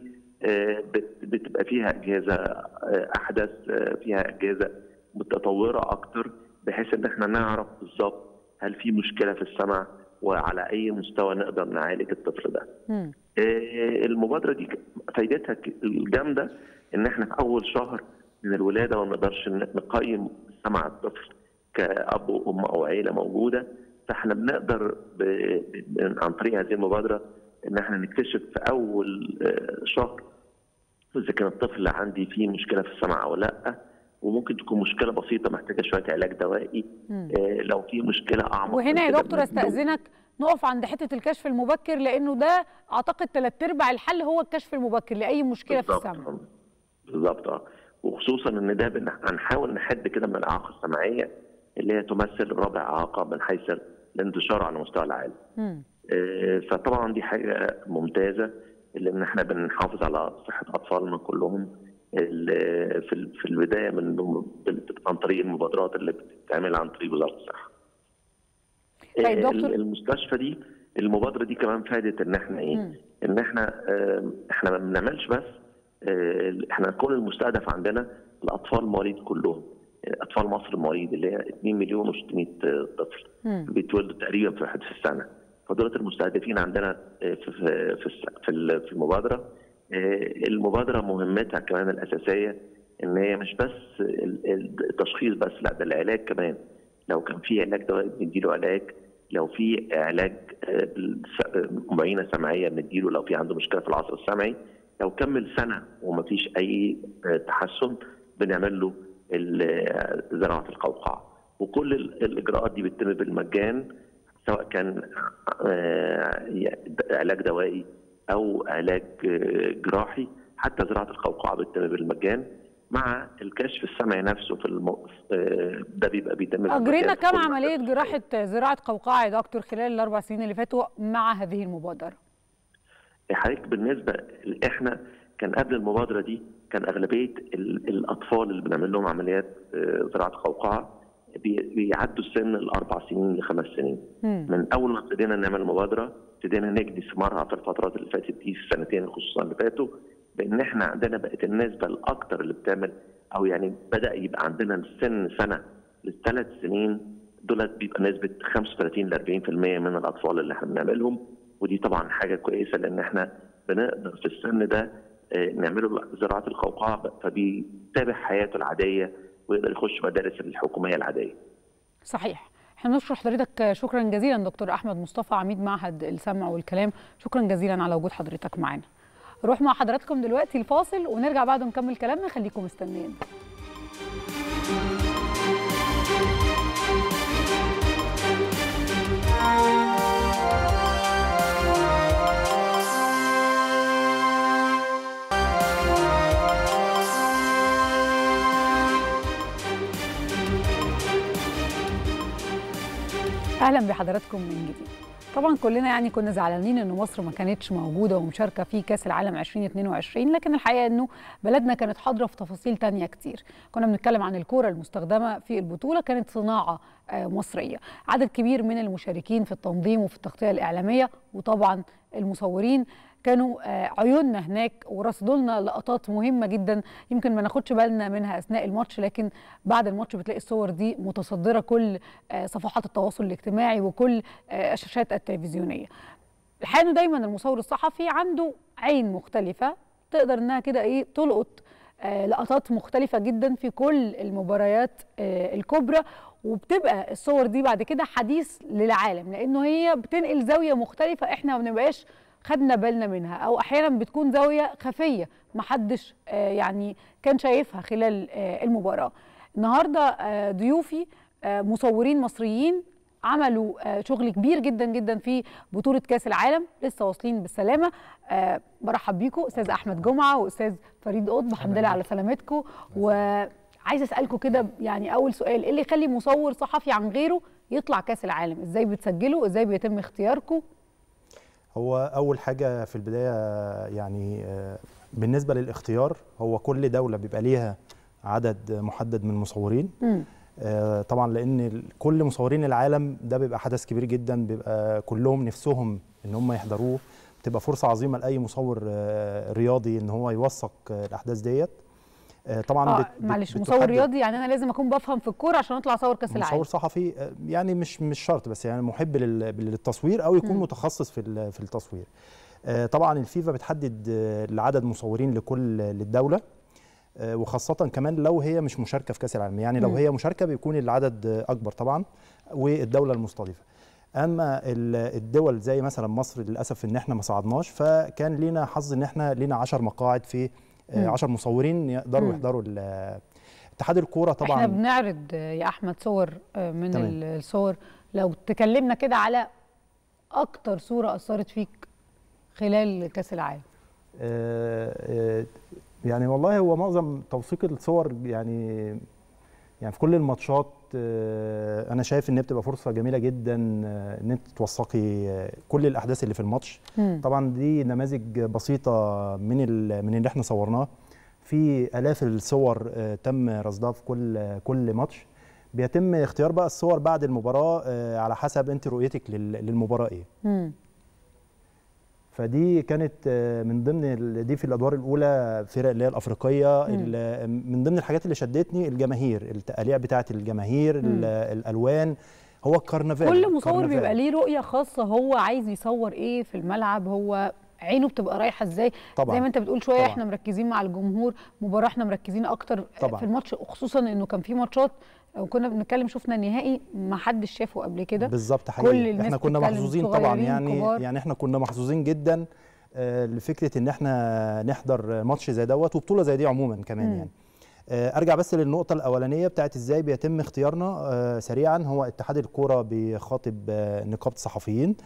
بتبقى فيها اجهزه احدث فيها اجهزه متطوره اكتر بحيث ان احنا نعرف بالظبط هل في مشكله في السمع وعلى اي مستوى نقدر نعالج الطفل ده. م. المبادره دي فايدتها الجامده ان احنا في اول شهر من الولاده ما نقدرش نقيم سمع الطفل كاب وام او عيله موجوده فاحنا بنقدر ب... عن طريق هذه المبادره ان احنا نكتشف في اول شهر اذا كان الطفل عندي فيه مشكله في السمع او لا وممكن تكون مشكله بسيطه محتاجه شويه علاج دوائي آه لو في مشكله اعمق وهنا يا دكتور استاذنك نقف عند حته الكشف المبكر لانه ده اعتقد ثلاث ارباع الحل هو الكشف المبكر لاي مشكله في السمع بالظبط اه وخصوصا ان ده هنحاول نحد كده من الاعاقه السمعيه اللي هي تمثل رابع اعاقه من حيث الانتشار على مستوى العالم. آه فطبعا دي حاجه ممتازه لان احنا بنحافظ على صحه اطفالنا كلهم في في البدايه من عن طريق المبادرات اللي بتتعمل عن طريق وزاره الصحه. طيب دكتور المستشفى دي المبادره دي كمان فادت ان احنا ايه؟ م. ان احنا اه احنا ما بنعملش بس اه احنا كل المستهدف عندنا الاطفال مواليد كلهم اطفال مصر المواليد اللي هي 2 مليون و600 طفل بيتولدوا تقريبا في واحد في السنه فدول المستهدفين عندنا في في في, في المبادره المبادره مهمتها كمان الاساسيه ان هي مش بس التشخيص بس لا ده العلاج كمان لو كان في علاج دوائي بنديله علاج لو في علاج معينه سمعيه بنديله لو في عنده مشكله في العصب السمعي لو كمل سنه وما فيش اي تحسن بنعمل له زراعه القوقعه وكل الاجراءات دي بتتم بالمجان سواء كان علاج دوائي او علاج جراحي حتى زراعه القوقعه بتتم بالمجان مع الكشف السمعي نفسه في الم... ده بيبقى بيتم اجرينا كم عمليه جراحه زراعه قوقعه يا دكتور خلال الاربع سنين اللي فاتوا مع هذه المبادره؟ حضرتك بالنسبه احنا كان قبل المبادره دي كان اغلبيه الاطفال اللي بنعمل لهم عمليات زراعه قوقعه بيعدوا السن الاربع سنين لخمس سنين مم. من اول ما ابتدينا نعمل المبادره ابتدينا نجني ثمارها في الفترات اللي فاتت دي في السنتين خصوصا اللي فاتوا بان احنا عندنا بقت النسبه الاكثر اللي بتعمل او يعني بدا يبقى عندنا السن سنه للثلاث سنين دولت بيبقى نسبه 35 ل 40% من الاطفال اللي احنا بنعملهم ودي طبعا حاجه كويسه لان احنا بنقدر في السن ده نعمله زراعه القوقعه فبيتابع حياته العاديه ويقدر يخش مدارس الحكوميه العاديه. صحيح. احنا نشكر حضرتك شكرا جزيلا دكتور احمد مصطفى عميد معهد السمع والكلام شكرا جزيلا على وجود حضرتك معانا. نروح مع حضراتكم دلوقتي الفاصل ونرجع بعد نكمل كلامنا خليكم مستنيين. اهلا بحضراتكم من جديد طبعا كلنا يعني كنا زعلانين ان مصر ما كانتش موجوده ومشاركه في كاس العالم 2022 لكن الحقيقه انه بلدنا كانت حاضره في تفاصيل تانية كتير كنا بنتكلم عن الكوره المستخدمه في البطوله كانت صناعه مصريه عدد كبير من المشاركين في التنظيم وفي التغطيه الاعلاميه وطبعا المصورين كانوا عيوننا هناك ورصدوا لنا لقطات مهمه جدا يمكن ما ناخدش بالنا منها اثناء الماتش لكن بعد الماتش بتلاقي الصور دي متصدره كل صفحات التواصل الاجتماعي وكل الشاشات التلفزيونيه. الحقيقه دايما المصور الصحفي عنده عين مختلفه تقدر انها كده ايه تلقط لقطات مختلفه جدا في كل المباريات الكبرى وبتبقى الصور دي بعد كده حديث للعالم لانه هي بتنقل زاويه مختلفه احنا ما بنبقاش خدنا بالنا منها او احيانا بتكون زاويه خفيه محدش يعني كان شايفها خلال المباراه النهارده ضيوفي مصورين مصريين عملوا شغل كبير جدا جدا في بطوله كاس العالم لسه واصلين بالسلامه برحب بيكم استاذ احمد جمعه واستاذ فريد قطب الحمد لله على سلامتكم وعايزه اسالكم كده يعني اول سؤال ايه اللي يخلي مصور صحفي عن غيره يطلع كاس العالم ازاي بتسجلوا ازاي بيتم اختياركم هو اول حاجه في البدايه يعني بالنسبه للاختيار هو كل دوله بيبقى ليها عدد محدد من المصورين م. طبعا لان كل مصورين العالم ده بيبقى حدث كبير جدا بيبقى كلهم نفسهم ان هم يحضروه بتبقى فرصه عظيمه لاي مصور رياضي ان هو يوثق الاحداث ديت طبعا آه بت معلش مصور رياضي يعني انا لازم اكون بفهم في الكوره عشان اطلع اصور كاس العالم مصور صحفي يعني مش مش شرط بس يعني محب للتصوير او يكون م. متخصص في في التصوير طبعا الفيفا بتحدد العدد مصورين لكل للدوله وخاصة كمان لو هي مش مشاركة في كأس العالم يعني لو م. هي مشاركة بيكون العدد أكبر طبعا والدولة المستضيفة اما الدول زي مثلا مصر للاسف ان احنا ما صعدناش فكان لينا حظ ان احنا لينا 10 مقاعد في 10 مصورين يقدروا يحضروا اتحاد الكوره طبعا احنا بنعرض يا احمد صور من تمام. الصور لو تكلمنا كده على اكتر صوره اثرت فيك خلال كاس العالم آه يعني والله هو معظم توثيق الصور يعني يعني في كل الماتشات انا شايف ان بتبقى فرصه جميله جدا ان انت توثقي كل الاحداث اللي في الماتش م. طبعا دي نماذج بسيطه من من اللي احنا صورناه في الاف الصور تم رصدها في كل كل ماتش بيتم اختيار بقى الصور بعد المباراه على حسب انت رؤيتك للمباراه ايه م. فدي كانت من ضمن دي في الادوار الاولى فرق اللي هي الافريقيه من ضمن الحاجات اللي شدتني الجماهير التقاليع بتاعه الجماهير مم. الالوان هو الكرنفال كل مصور بيبقى ليه رؤيه خاصه هو عايز يصور ايه في الملعب هو عينه بتبقى رايحه ازاي طبعًا. زي ما انت بتقول شويه طبعًا. احنا مركزين مع الجمهور مباراه احنا مركزين اكتر طبعًا. في الماتش خصوصا انه كان في ماتشات وكنا بنتكلم شفنا النهائي ما حدش شافه قبل كده بالظبط حقيقي كل الناس احنا كنا محظوظين طبعا يعني كبار. يعني احنا كنا محظوظين جدا آه لفكره ان احنا نحضر ماتش زي دوت وبطوله زي دي عموما كمان م. يعني ارجع بس للنقطه الاولانيه بتاعت ازاي بيتم اختيارنا سريعا هو اتحاد الكوره بيخاطب نقابه الصحفيين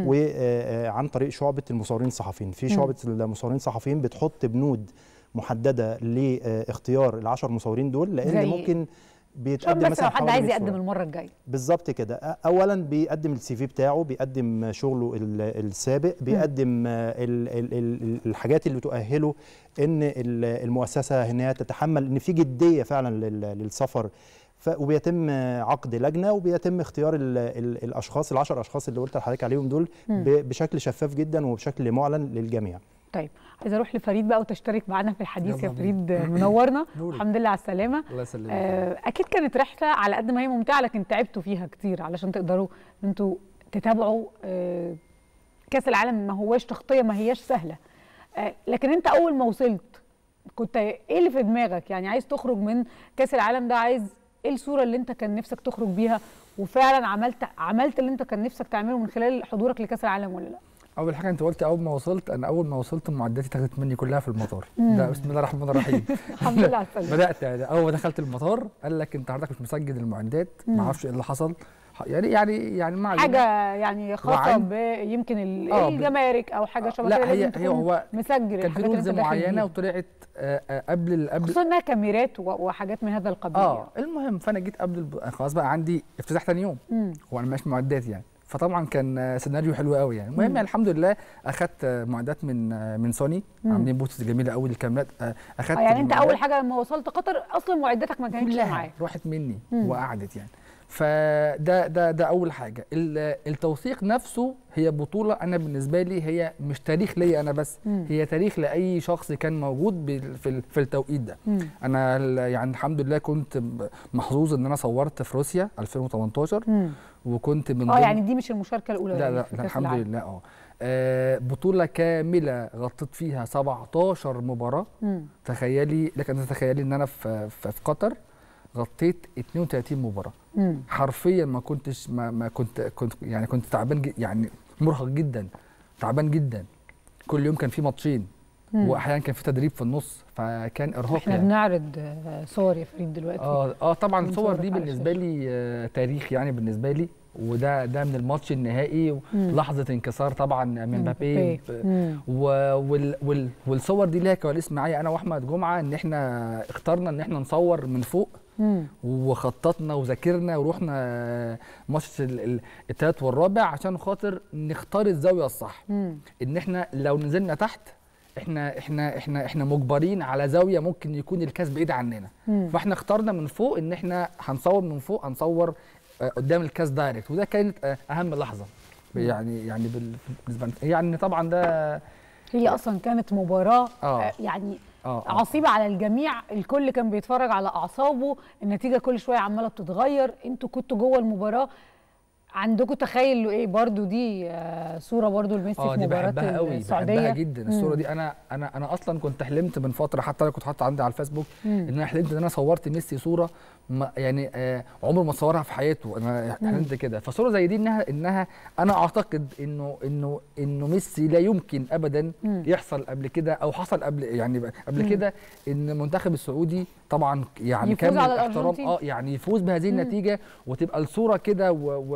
وعن طريق شعبه المصورين الصحفيين في شعبه المصورين الصحفيين بتحط بنود محدده لاختيار العشر مصورين دول لان ممكن بيتقدم مثلا حد عايز يقدم المره الجايه بالظبط كده اولا بيقدم السي في بتاعه بيقدم شغله السابق بيقدم ال ال ال الحاجات اللي تؤهله ان المؤسسه ان هي تتحمل ان في جديه فعلا للسفر وبيتم عقد لجنه وبيتم اختيار ال ال الاشخاص العشر اشخاص اللي قلت لحضرتك عليهم دول بشكل شفاف جدا وبشكل معلن للجميع طيب عايزه اروح لفريد بقى وتشترك معانا في الحديث يا فريد منورنا الحمد لله على السلامه الله يسلمك آه اكيد كانت رحله على قد ما هي ممتعه لكن تعبتوا فيها كتير علشان تقدروا ان انتوا تتابعوا آه كاس العالم ما هواش تغطيه ما هياش سهله آه لكن انت اول ما وصلت كنت ايه اللي في دماغك يعني عايز تخرج من كاس العالم ده عايز ايه الصوره اللي انت كان نفسك تخرج بيها وفعلا عملت عملت اللي انت كان نفسك تعمله من خلال حضورك لكاس العالم ولا لا اول حاجه انت قلت اول ما وصلت انا اول ما وصلت معداتي اتاخدت مني كلها في المطار ده بسم الله الرحمن الرحيم الحمد لله على السلامه بدات اول ما دخلت المطار قال لك انت حضرتك مش مسجل المعدات ما اعرفش ايه اللي حصل يعني يعني يعني ما حاجه يعني خاصه يمكن الجمارك او حاجه شبه كده لا هي هي هو مسجل كان في رولز معينه وطلعت قبل قبل خصوصا انها كاميرات وحاجات من هذا القبيل اه المهم فانا جيت قبل خلاص بقى عندي افتتاح ثاني يوم هو انا ماشي معدات يعني فطبعا كان سيناريو حلو قوي يعني المهم يعني الحمد لله اخدت معدات من من سوني عاملين بوتس جميله قوي الكاميرات اخدت آه يعني انت اول حاجه لما وصلت قطر اصلا معداتك ما كانتش معاك راحت مني مم. وقعدت يعني فده ده ده اول حاجه التوثيق نفسه هي بطوله انا بالنسبه لي هي مش تاريخ ليا انا بس مم. هي تاريخ لاي شخص كان موجود في في التوقيت ده مم. انا يعني الحمد لله كنت محظوظ ان انا صورت في روسيا 2018 مم. وكنت من اه يعني دي مش المشاركه الاولى لا لا, لا الحمد لله اه آه بطولة كاملة غطيت فيها 17 مباراة مم. تخيلي لك أن تتخيلي إن أنا في, في, في قطر غطيت 32 مباراه مم. حرفيا ما كنتش ما, ما كنت كنت يعني كنت تعبان يعني مرهق جدا تعبان جدا كل يوم كان في ماتشين واحيانا كان في تدريب في النص فكان ارهاق احنا يعني. بنعرض صور يا فريد دلوقتي اه اه طبعا الصور دي بالنسبه لي آه تاريخ يعني بالنسبه لي وده ده من الماتش النهائي لحظه انكسار طبعا من مبابي وال وال والصور دي ليها كواليس معايا انا واحمد جمعه ان احنا اخترنا ان احنا نصور من فوق مم. وخططنا وذاكرنا ورحنا ماتش الثالث والرابع عشان خاطر نختار الزاويه الصح مم. ان احنا لو نزلنا تحت احنا احنا احنا احنا مجبرين على زاويه ممكن يكون الكاس بعيد عننا مم. فاحنا اخترنا من فوق ان احنا هنصور من فوق هنصور قدام الكاس دايركت وده كانت اهم لحظه يعني يعني بالنسبه يعني طبعا ده هي اصلا كانت مباراه آه. يعني آه عصيبه على الجميع الكل كان بيتفرج على اعصابه النتيجه كل شويه عماله بتتغير انتوا كنتوا جوه المباراه عندكم تخيلوا ايه برضو دي آه صوره برضو لميسي آه في مباراه بحبها قوي السعوديه بحبها جدا الصوره دي انا انا انا اصلا كنت حلمت من فتره حتى انا كنت حاطه عندي على الفيسبوك مم. ان انا حلمت ان انا صورت ميسي صوره ما يعني آه عمره ما صورها في حياته انا حلمت كده فصوره زي دي انها انها انا اعتقد انه انه انه ميسي لا يمكن ابدا مم. يحصل قبل كده او حصل قبل يعني قبل كده ان المنتخب السعودي طبعا يعني كامل الاحترام اه يعني يفوز بهذه مم. النتيجه وتبقى الصوره كده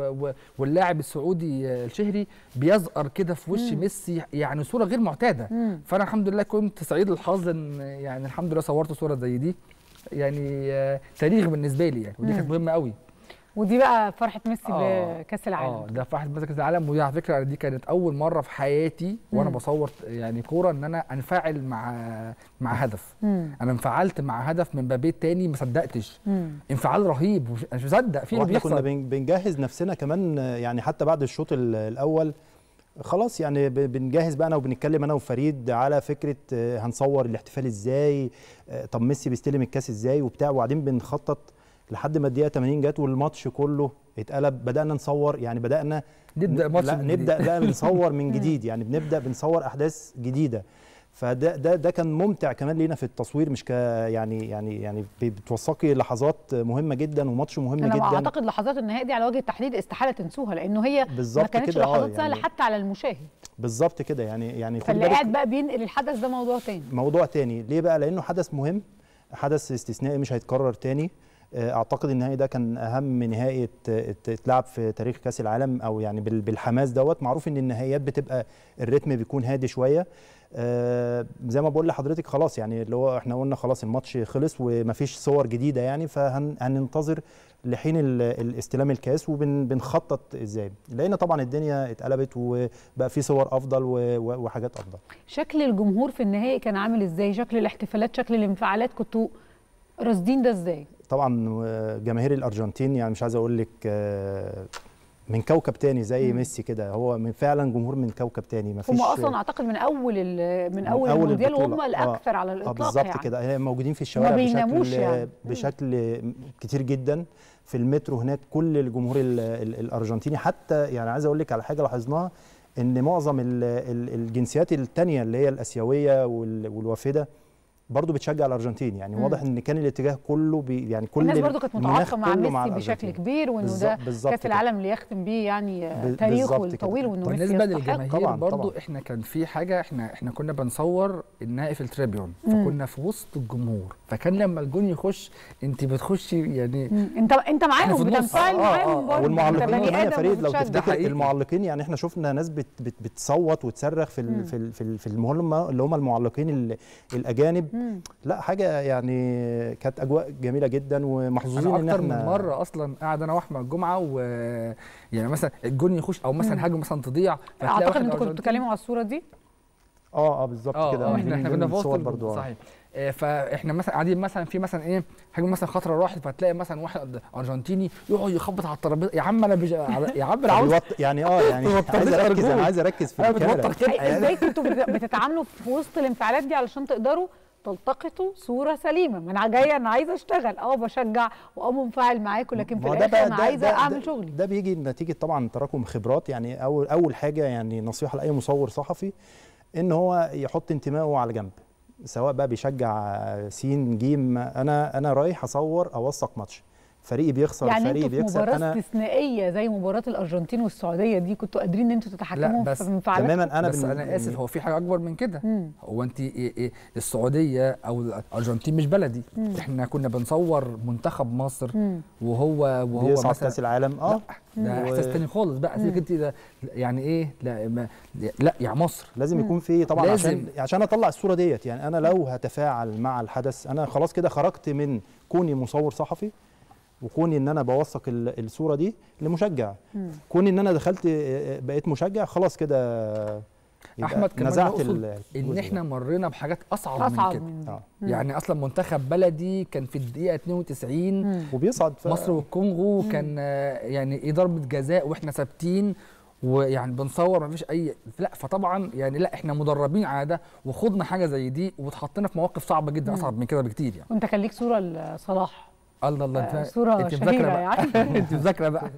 واللاعب السعودي الشهري بيزقر كده في وش مم. ميسي يعني صوره غير معتاده مم. فانا الحمد لله كنت سعيد الحظ ان يعني الحمد لله صورت صوره زي دي يعني تاريخ بالنسبه لي يعني ودي كانت مهمه قوي ودي بقى فرحه ميسي آه بكاس العالم اه ده فرحه ميسي بكاس العالم ودي على فكره دي كانت اول مره في حياتي وانا مم. بصور يعني كوره ان انا انفعل مع مع هدف مم. انا انفعلت مع هدف من بابيت تاني ما صدقتش مم. انفعال رهيب مش مصدق في اللي بيحصل كنا بنجهز نفسنا كمان يعني حتى بعد الشوط الاول خلاص يعني بنجهز بقى انا وبنتكلم انا وفريد على فكره هنصور الاحتفال ازاي طب ميسي بيستلم الكاس ازاي وبتاع وبعدين بنخطط لحد ما الدقيقه 80 جت والماتش كله اتقلب بدانا نصور يعني بدانا نبدا ماتش لا نبدا بقى نصور من جديد يعني بنبدا بنصور احداث جديده فده ده ده كان ممتع كمان لينا في التصوير مش ك يعني يعني يعني بتوثقي لحظات مهمه جدا وماتش مهم أنا جدا انا اعتقد لحظات النهائي دي على وجه التحديد استحاله تنسوها لانه هي ما كانتش لحظات سهله يعني حتى على المشاهد بالظبط كده يعني يعني فاللي قاعد بقى بينقل الحدث ده موضوع تاني موضوع تاني ليه بقى لانه حدث مهم حدث استثنائي مش هيتكرر تاني اعتقد النهائي ده كان اهم نهائي اتلعب في تاريخ كاس العالم او يعني بالحماس دوت معروف ان النهائيات بتبقى الريتم بيكون هادي شويه آه زي ما بقول لحضرتك خلاص يعني اللي هو احنا قلنا خلاص الماتش خلص ومفيش صور جديده يعني فهننتظر لحين الاستلام الكاس وبنخطط ازاي لقينا طبعا الدنيا اتقلبت وبقى في صور افضل وحاجات افضل شكل الجمهور في النهائي كان عامل ازاي شكل الاحتفالات شكل الانفعالات كنتوا راصدين ده ازاي طبعا جماهير الارجنتين يعني مش عايز اقول لك من كوكب تاني زي مم. ميسي كده هو من فعلا جمهور من كوكب تاني ما فيش هم اصلا اعتقد من اول من اول, أول المونديال وهم الاكثر آه على الاطلاق بالظبط يعني. كده موجودين في الشوارع بشكل يعني. بشكل كتير جدا في المترو هناك كل الجمهور ال ال الارجنتيني حتى يعني عايز اقول لك على حاجه لاحظناها ان معظم ال ال الجنسيات الثانيه اللي هي الاسيويه والوافده برضه بتشجع الارجنتين يعني مم. واضح ان كان الاتجاه كله بي يعني كل الناس برضه كانت متعاطفه مع ميسي مع بشكل كبير وانه ده كاس العالم اللي يختم بيه يعني تاريخه الطويل وانه بالنسبه للجماهير برضه احنا كان في حاجه احنا احنا كنا بنصور النهائي في التريبيون فكنا في وسط الجمهور فكان لما الجون يخش انت بتخشي يعني مم. انت انت معاهم بتنفعل معاهم برضه والمعلقين يا فريد لو تفتكر المعلقين يعني احنا شفنا ناس بت بت بتصوت وتصرخ في في في, في المهم اللي هم المعلقين الاجانب لا حاجه يعني كانت اجواء جميله جدا ومحظوظين ان احنا من مره اصلا قاعد انا واحمد الجمعه و يعني مثلا الجون يخش او مثلا حاجه مثلا تضيع اعتقد انتوا كنتوا بتتكلموا على الصوره دي اه اه بالظبط كده احنا احنا كنا في وسط برضه صحيح فاحنا مثلا قاعدين مثلا في مثلا ايه حاجه مثلا خطره راحت فتلاقي مثلا واحد ارجنتيني يقعد يخبط على الترابيزه يا عم انا بج... يا عم انا عاوز يعني اه يعني عايز اركز انا عايز اركز في الكاميرا ازاي كنتوا بتتعاملوا في وسط الانفعالات دي علشان تقدروا تلتقطوا صوره سليمه من جايه انا عايزه اشتغل اه بشجع واه منفعل معاكم لكن في الاخر انا عايزه اعمل شغلي ده بيجي نتيجه طبعا تراكم خبرات يعني اول اول حاجه يعني نصيحه لاي مصور صحفي ان هو يحط انتمائه على جنب سواء بقى بيشجع سين جيم انا انا رايح اصور اوثق ماتش فريقي بيخسر يعني فريقي بيكسب مباراة انا استثنائيه زي مباراه الارجنتين والسعوديه دي كنتوا قادرين ان انتوا تتحكموا بس في انفعالاتكم تماما انا بس انا اسف هو في حاجه اكبر من كده هو انت إيه إيه السعوديه او الارجنتين مش بلدي مم. احنا كنا بنصور منتخب مصر مم. وهو وهو مثلا كاس العالم اه ده و... احساس تاني خالص بقى سيبك انت ده يعني ايه لا ما لا يا مصر لازم يكون في طبعا لازم. عشان عشان اطلع الصوره ديت يعني انا لو هتفاعل مع الحدث انا خلاص كده خرجت من كوني مصور صحفي وكوني ان انا بوثق الصوره دي لمشجع مم. كوني ان انا دخلت بقيت مشجع خلاص كده احمد كمان نزعت ان احنا مرينا بحاجات اصعب, أصعب من كده من آه. يعني اصلا منتخب بلدي كان في الدقيقه 92 مم. وبيصعد مصر والكونغو مم. كان يعني ايه ضربه جزاء واحنا ثابتين ويعني بنصور ما فيش اي لا فطبعا يعني لا احنا مدربين على ده وخضنا حاجه زي دي واتحطينا في مواقف صعبه جدا مم. اصعب من كده بكتير يعني وانت كان ليك صوره لصلاح الله الله انت صوره انت شهيره يعني انت مذاكره بقى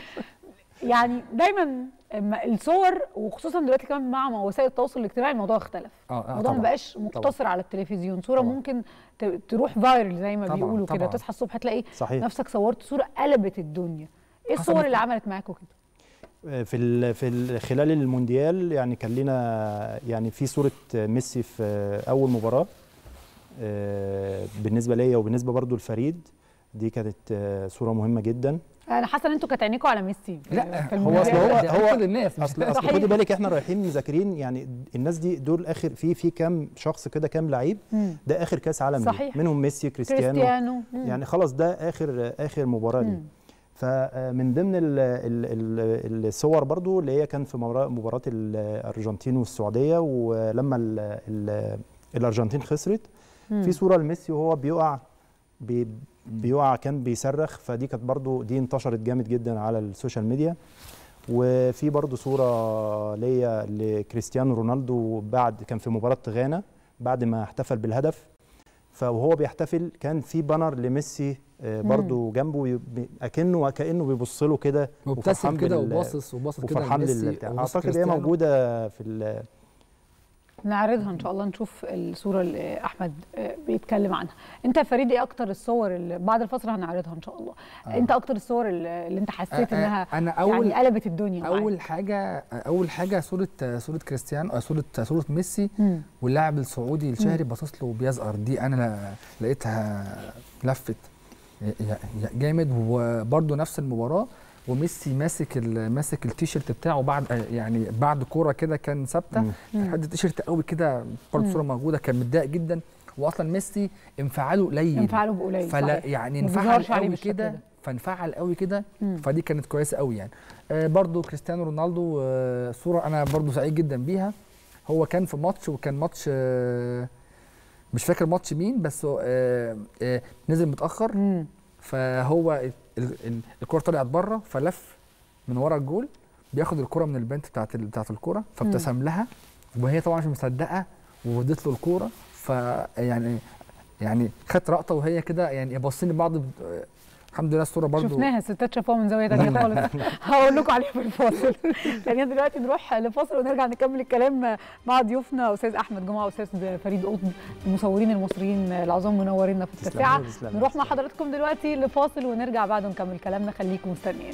يعني دايما الصور وخصوصا دلوقتي كمان مع وسائل التواصل الاجتماعي الموضوع اختلف اه الموضوع ما بقاش مقتصر طبعا. على التلفزيون صوره طبعا. ممكن تروح فايرل زي ما بيقولوا كده تصحى الصبح تلاقي صحيح. نفسك صورت صوره قلبت الدنيا ايه الصور اللي عملت معاكم كده في ال في خلال المونديال يعني كان لنا يعني في صوره ميسي في اول مباراه بالنسبه ليا وبالنسبه برضو لفريد دي كانت صوره مهمه جدا انا حاسه ان انتوا كانت عينيكم على ميسي لا هو اصل هو هو الناس اصل اصل خدي بالك احنا رايحين مذاكرين يعني الناس دي دول اخر في في كام شخص كده كام لعيب ده اخر كاس عالم صحيح. منهم ميسي كريستيانو, كريستيانو. يعني خلاص ده اخر اخر مباراه ليه فمن ضمن ال ال الصور برضو اللي هي كان في مباراه الارجنتين والسعوديه ولما ال ال الارجنتين خسرت في صوره لميسي وهو بيقع بي بيقع كان بيصرخ فدي كانت برضو دي انتشرت جامد جدا على السوشيال ميديا وفي برضو صوره ليا لكريستيانو رونالدو بعد كان في مباراه غانا بعد ما احتفل بالهدف فوهو بيحتفل كان في بانر لميسي برضو جنبه اكنه وكانه بيبص له كده مبتسم كده وباصص وباصص كده وفرحان للبتاع اعتقد هي موجوده في نعرضها ان شاء الله نشوف الصوره اللي احمد بيتكلم عنها انت يا فريد ايه اكتر الصور اللي بعد الفصل هنعرضها ان شاء الله آه. انت اكتر الصور اللي انت حسيت آه انها أنا أول يعني قلبت الدنيا اول معاك. حاجه اول حاجه صوره صوره كريستيانو صوره صوره ميسي م. واللاعب السعودي الشهري باصص له بيزقر دي انا لقيتها لفت جامد وبرده نفس المباراه وميسي ماسك ماسك التيشيرت بتاعه بعد يعني بعد كوره كده كان ثابته حد التيشيرت قوي كده برضه صوره موجوده كان متضايق جدا واصلا ميسي انفعاله قليل انفعاله قليل فلا يعني انفعل قوي كده فانفعل قوي كده فدي كانت كويسه قوي يعني آه برضه كريستيانو رونالدو آه صوره انا برضه سعيد جدا بيها هو كان في ماتش وكان ماتش آه مش فاكر ماتش مين بس آه آه نزل متاخر مم. فهو الكره طلعت بره فلف من ورا الجول بياخد الكره من البنت بتاعت بتاعت الكره فابتسم لها وهي طبعا مش مصدقه وادت له الكوره فيعني يعني خدت لقطه وهي كده يعني باصين لبعض الحمد لله الصوره برضو شفناها الستات شافوها من زاويه ثانيه خالص هقول لكم عليها في الفاصل خلينا دلوقتي نروح لفاصل ونرجع نكمل الكلام مع ضيوفنا استاذ احمد جمعه واستاذ فريد قطب المصورين المصريين العظام منورينا في التاسعه نروح مع حضراتكم دلوقتي لفاصل ونرجع بعد نكمل كلامنا خليكم مستنيين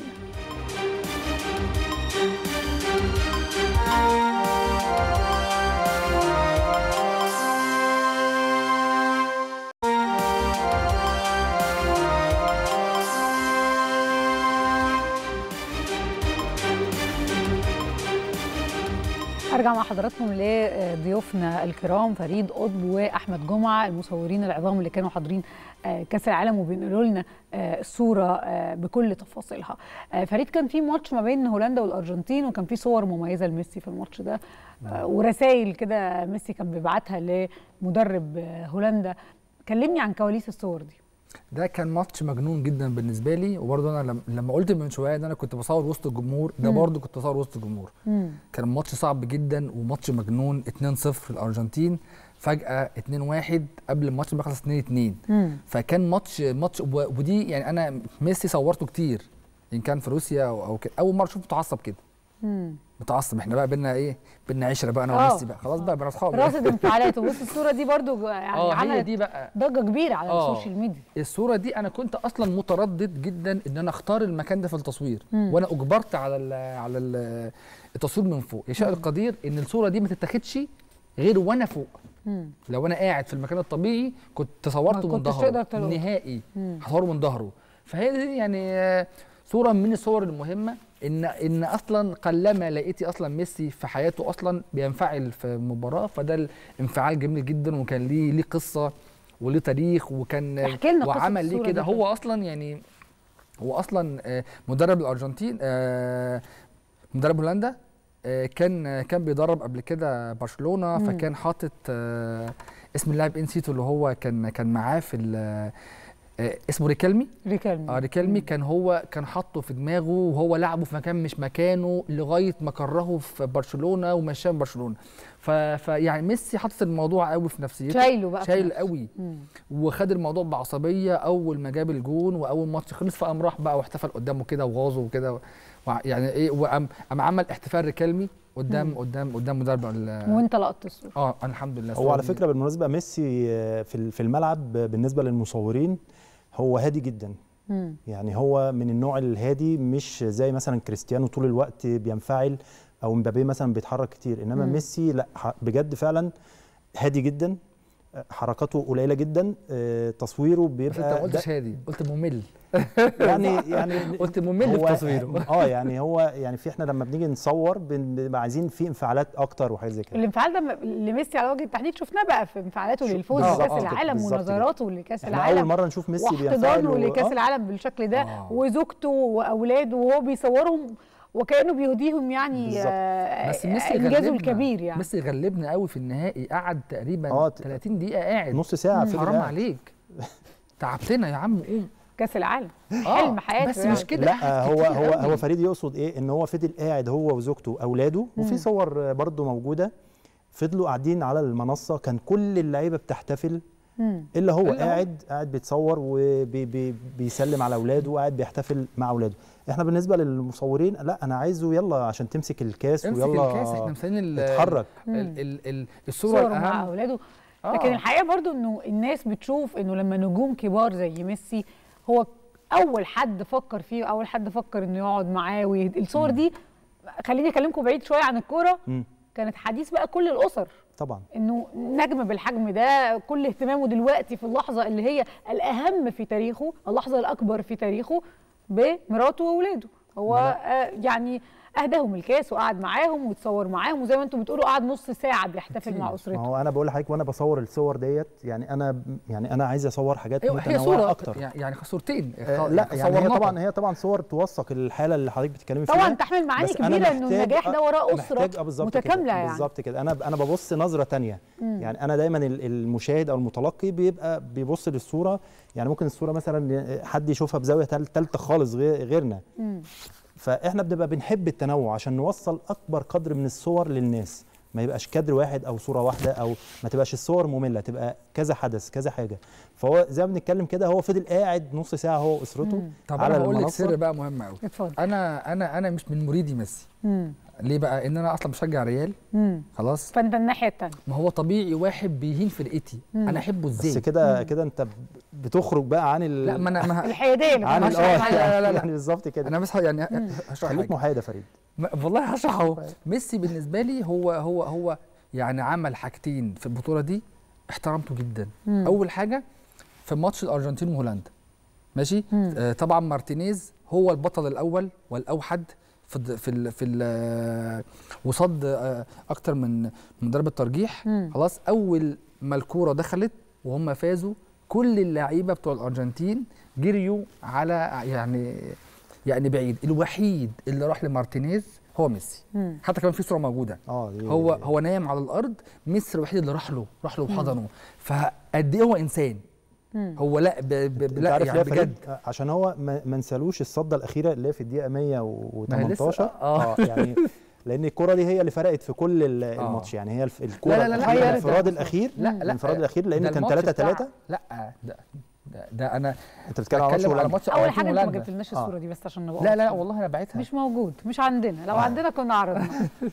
ارجع مع حضراتكم لضيوفنا الكرام فريد قطب واحمد جمعه المصورين العظام اللي كانوا حاضرين كاس العالم وبينقلوا لنا الصوره بكل تفاصيلها فريد كان في ماتش ما بين هولندا والارجنتين وكان في صور مميزه لميسي في الماتش ده ورسائل كده ميسي كان بيبعتها لمدرب هولندا كلمني عن كواليس الصور دي ده كان ماتش مجنون جدا بالنسبه لي وبرضه انا لما قلت من شويه ان انا كنت بصور وسط الجمهور ده برضه كنت بصور وسط الجمهور مم. كان ماتش صعب جدا وماتش مجنون 2-0 الارجنتين فجاه 2-1 قبل الماتش ما يخلص 2-2 فكان ماتش ماتش ودي يعني انا ميسي صورته كتير ان كان في روسيا او, أو كده اول مره اشوفه متعصب كده مم. متعصب احنا بقى بينا ايه بينا عشره بقى انا وميسي بقى خلاص بقى بقينا اصحاب راصد انفعالاته بص الصوره دي برضو يعني اه هي دي بقى ضجه كبيره على أوه. السوشيال ميديا الصوره دي انا كنت اصلا متردد جدا ان انا اختار المكان ده في التصوير مم. وانا اجبرت على ال على ال التصوير من فوق يشاء القدير ان الصوره دي ما تتاخدش غير وانا فوق مم. لو انا قاعد في المكان الطبيعي كنت صورته من ظهره نهائي هصوره من ظهره فهي دي يعني صوره من الصور المهمه ان ان اصلا قلما لقيتي اصلا ميسي في حياته اصلا بينفعل في مباراه فده الانفعال جميل جدا وكان ليه ليه قصه وليه تاريخ وكان وعمل ليه كده هو اصلا يعني هو اصلا مدرب الارجنتين مدرب هولندا كان كان بيدرب قبل كده برشلونه مم. فكان حاطط اسم اللاعب انسيتو اللي هو كان كان معاه في اسمه ريكلمي ريكلمي اه ريكلمي مم. كان هو كان حاطه في دماغه وهو لعبه في مكان مش مكانه لغايه ما كرهه في برشلونه ومشاه من برشلونه فيعني ميسي حاطط الموضوع قوي في نفسيته شايله بقى شايل قوي مم. وخد الموضوع بعصبيه اول ما جاب الجون واول ماتش خلص فقام راح بقى واحتفل قدامه كده وغاظه وكده يعني ايه وقام قام عمل احتفال ريكلمي قدام مم. قدام قدام مدرب وانت لقطت الصوره اه الحمد لله هو على فكره بالمناسبه ميسي في في الملعب بالنسبه للمصورين هو هادي جدا مم. يعني هو من النوع الهادي مش زي مثلا كريستيانو طول الوقت بينفعل او مبابي مثلا بيتحرك كتير انما مم. ميسي لا بجد فعلا هادي جدا حركاته قليله جدا تصويره بيبقى بس انت ما قلتش هادي قلت ممل يعني يعني قلت ممل في تصويره اه يعني هو يعني في احنا لما بنيجي نصور بنبقى عايزين في انفعالات اكتر وحاجات زي كده الانفعال ده لميسي على وجه التحديد شفناه بقى في انفعالاته للفوز بكاس العالم ونظراته لكاس العالم اول مره نشوف ميسي واحتضانه لكاس آه. العالم بالشكل ده آه. وزوجته واولاده وهو بيصورهم وكانه بيهديهم يعني آه بس ميسي انجازه الكبير يعني ميسي غلبنا قوي في النهائي قعد تقريبا آه 30 دقيقه قاعد نص ساعه في حرام عليك تعبتنا يا عم قوم كاس العالم آه حلم حياته بس يعني. مش كده لا هو هو هو فريد يقصد ايه ان هو فضل قاعد هو وزوجته واولاده وفي صور برده موجوده فضلوا قاعدين على المنصه كان كل اللعيبه بتحتفل الا هو قاعد قاعد بيتصور وبيسلم على اولاده وقاعد بيحتفل مع اولاده احنا بالنسبه للمصورين لا انا عايزه يلا عشان تمسك الكاس امسك ويلا الكاس احنا مسايين اتحرك الصوره مع اولاده آه. لكن الحقيقه برضو انه الناس بتشوف انه لما نجوم كبار زي ميسي هو اول حد فكر فيه اول حد فكر انه يقعد معاه الصور دي خليني اكلمكم بعيد شويه عن الكوره كانت حديث بقى كل الاسر طبعا انه نجم بالحجم ده كل اهتمامه دلوقتي في اللحظه اللي هي الاهم في تاريخه اللحظه الاكبر في تاريخه بمراته واولاده هو آه يعني اهداهم الكاس وقعد معاهم وتصور معاهم وزي ما انتم بتقولوا قعد نص ساعه بيحتفل مع اسرته ما هو انا بقول لحضرتك وانا بصور الصور ديت يعني انا يعني انا عايز اصور حاجات أيوة متنوعه صورة اكتر يعني صورتين آه لا يعني هي طبعا هي طبعا صور توثق الحاله اللي حضرتك بتتكلمي فيها طبعا تحمل معاني كبيره انه النجاح ده وراه اسره متكامله يعني بالظبط كده انا انا ببص نظره ثانيه يعني انا دايما المشاهد او المتلقي بيبقى بيبص للصوره يعني ممكن الصوره مثلا حد يشوفها بزاويه ثالثه خالص غيرنا مم. فاحنا بنبقى بنحب التنوع عشان نوصل اكبر قدر من الصور للناس ما يبقاش كادر واحد او صوره واحده او ما تبقاش الصور ممله تبقى كذا حدث كذا حاجه فهو زي ما بنتكلم كده هو فضل قاعد نص ساعه هو واسرته طب انا هقول لك سر بقى مهم قوي انا انا انا مش من مريدي ميسي ليه بقى ان انا اصلا بشجع ريال مم. خلاص فانت الناحيه الثانيه ما هو طبيعي واحد بيهين فرقتي مم. انا احبه ازاي بس كده كده انت بتخرج بقى عن ال... لا ما انا ما الحياديه عن ال... اه لا لا لا يعني بالظبط كده انا بس يعني هشرح خليك محايد يا فريد والله هشرح اهو ميسي بالنسبه لي هو هو هو يعني عمل حاجتين في البطوله دي احترمته جدا مم. اول حاجه في ماتش الارجنتين وهولندا ماشي آه طبعا مارتينيز هو البطل الاول والاوحد في في ال في ال وصد اكتر من من ضربه ترجيح مم. خلاص اول ما الكوره دخلت وهم فازوا كل اللعيبه بتوع الارجنتين جريوا على يعني يعني بعيد الوحيد اللي راح لمارتينيز هو ميسي مم. حتى كمان في صوره موجوده اه هو هو نايم على الارض ميسي الوحيد اللي راح له راح له وحضنه فقد ايه هو انسان مم. هو لا ب ب لا عارف يعني ليه بجد عشان هو ما نسالوش الصده الاخيره اللي هي في الدقيقه 118 اه يعني لان الكره دي هي اللي فرقت في كل الماتش يعني هي الكره لا لا لا الانفراد الاخير لا لا الانفراد الاخير لان كان 3 3 لا ده ده, ده انا انت بتتكلم على ماتش اول حاجه انت ما جبتلناش الصوره دي بس عشان نبقى لا لا والله انا بعتها مش موجود مش عندنا لو عندنا كنا عرضنا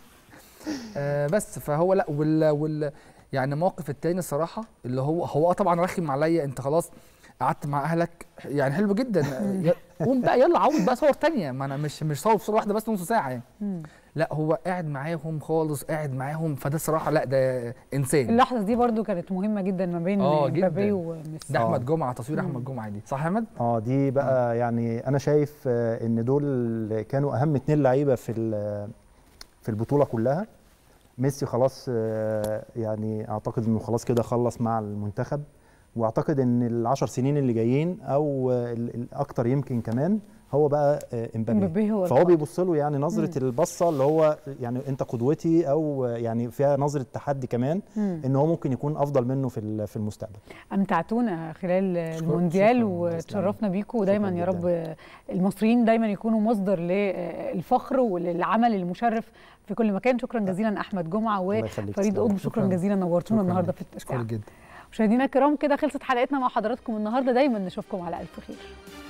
آه بس فهو لا وال وال يعني الموقف التاني الصراحه اللي هو هو طبعا رخم عليا انت خلاص قعدت مع اهلك يعني حلو جدا قوم بقى يلا عوض بقى صور تانية ما انا مش مش صور صوره واحده بس نص ساعه يعني لا هو قاعد معاهم خالص قاعد معاهم فده الصراحه لا ده انسان اللحظه دي برضو كانت مهمه جدا ما بين مبابي وميسي ده احمد جمعه تصوير احمد جمعه دي صح يا احمد اه دي بقى آه. يعني انا شايف ان دول كانوا اهم اتنين لعيبه في في البطوله كلها ميسي خلاص يعني اعتقد انه خلاص كده خلص مع المنتخب واعتقد ان العشر سنين اللي جايين او الاكتر يمكن كمان هو بقى امبابي هو فهو بيبص له يعني نظره مم. البصه اللي هو يعني انت قدوتي او يعني فيها نظره تحدي كمان مم. ان هو ممكن يكون افضل منه في في المستقبل امتعتونا خلال المونديال وتشرفنا بيكم ودايما يا رب المصريين دايما يكونوا مصدر للفخر وللعمل المشرف في كل مكان شكرا جزيلا احمد جمعه وفريد قطب شكرا جزيلا نورتونا النهارده في التشكيل جدا مشاهدينا الكرام كده خلصت حلقتنا مع حضراتكم النهارده دايما نشوفكم على الف خير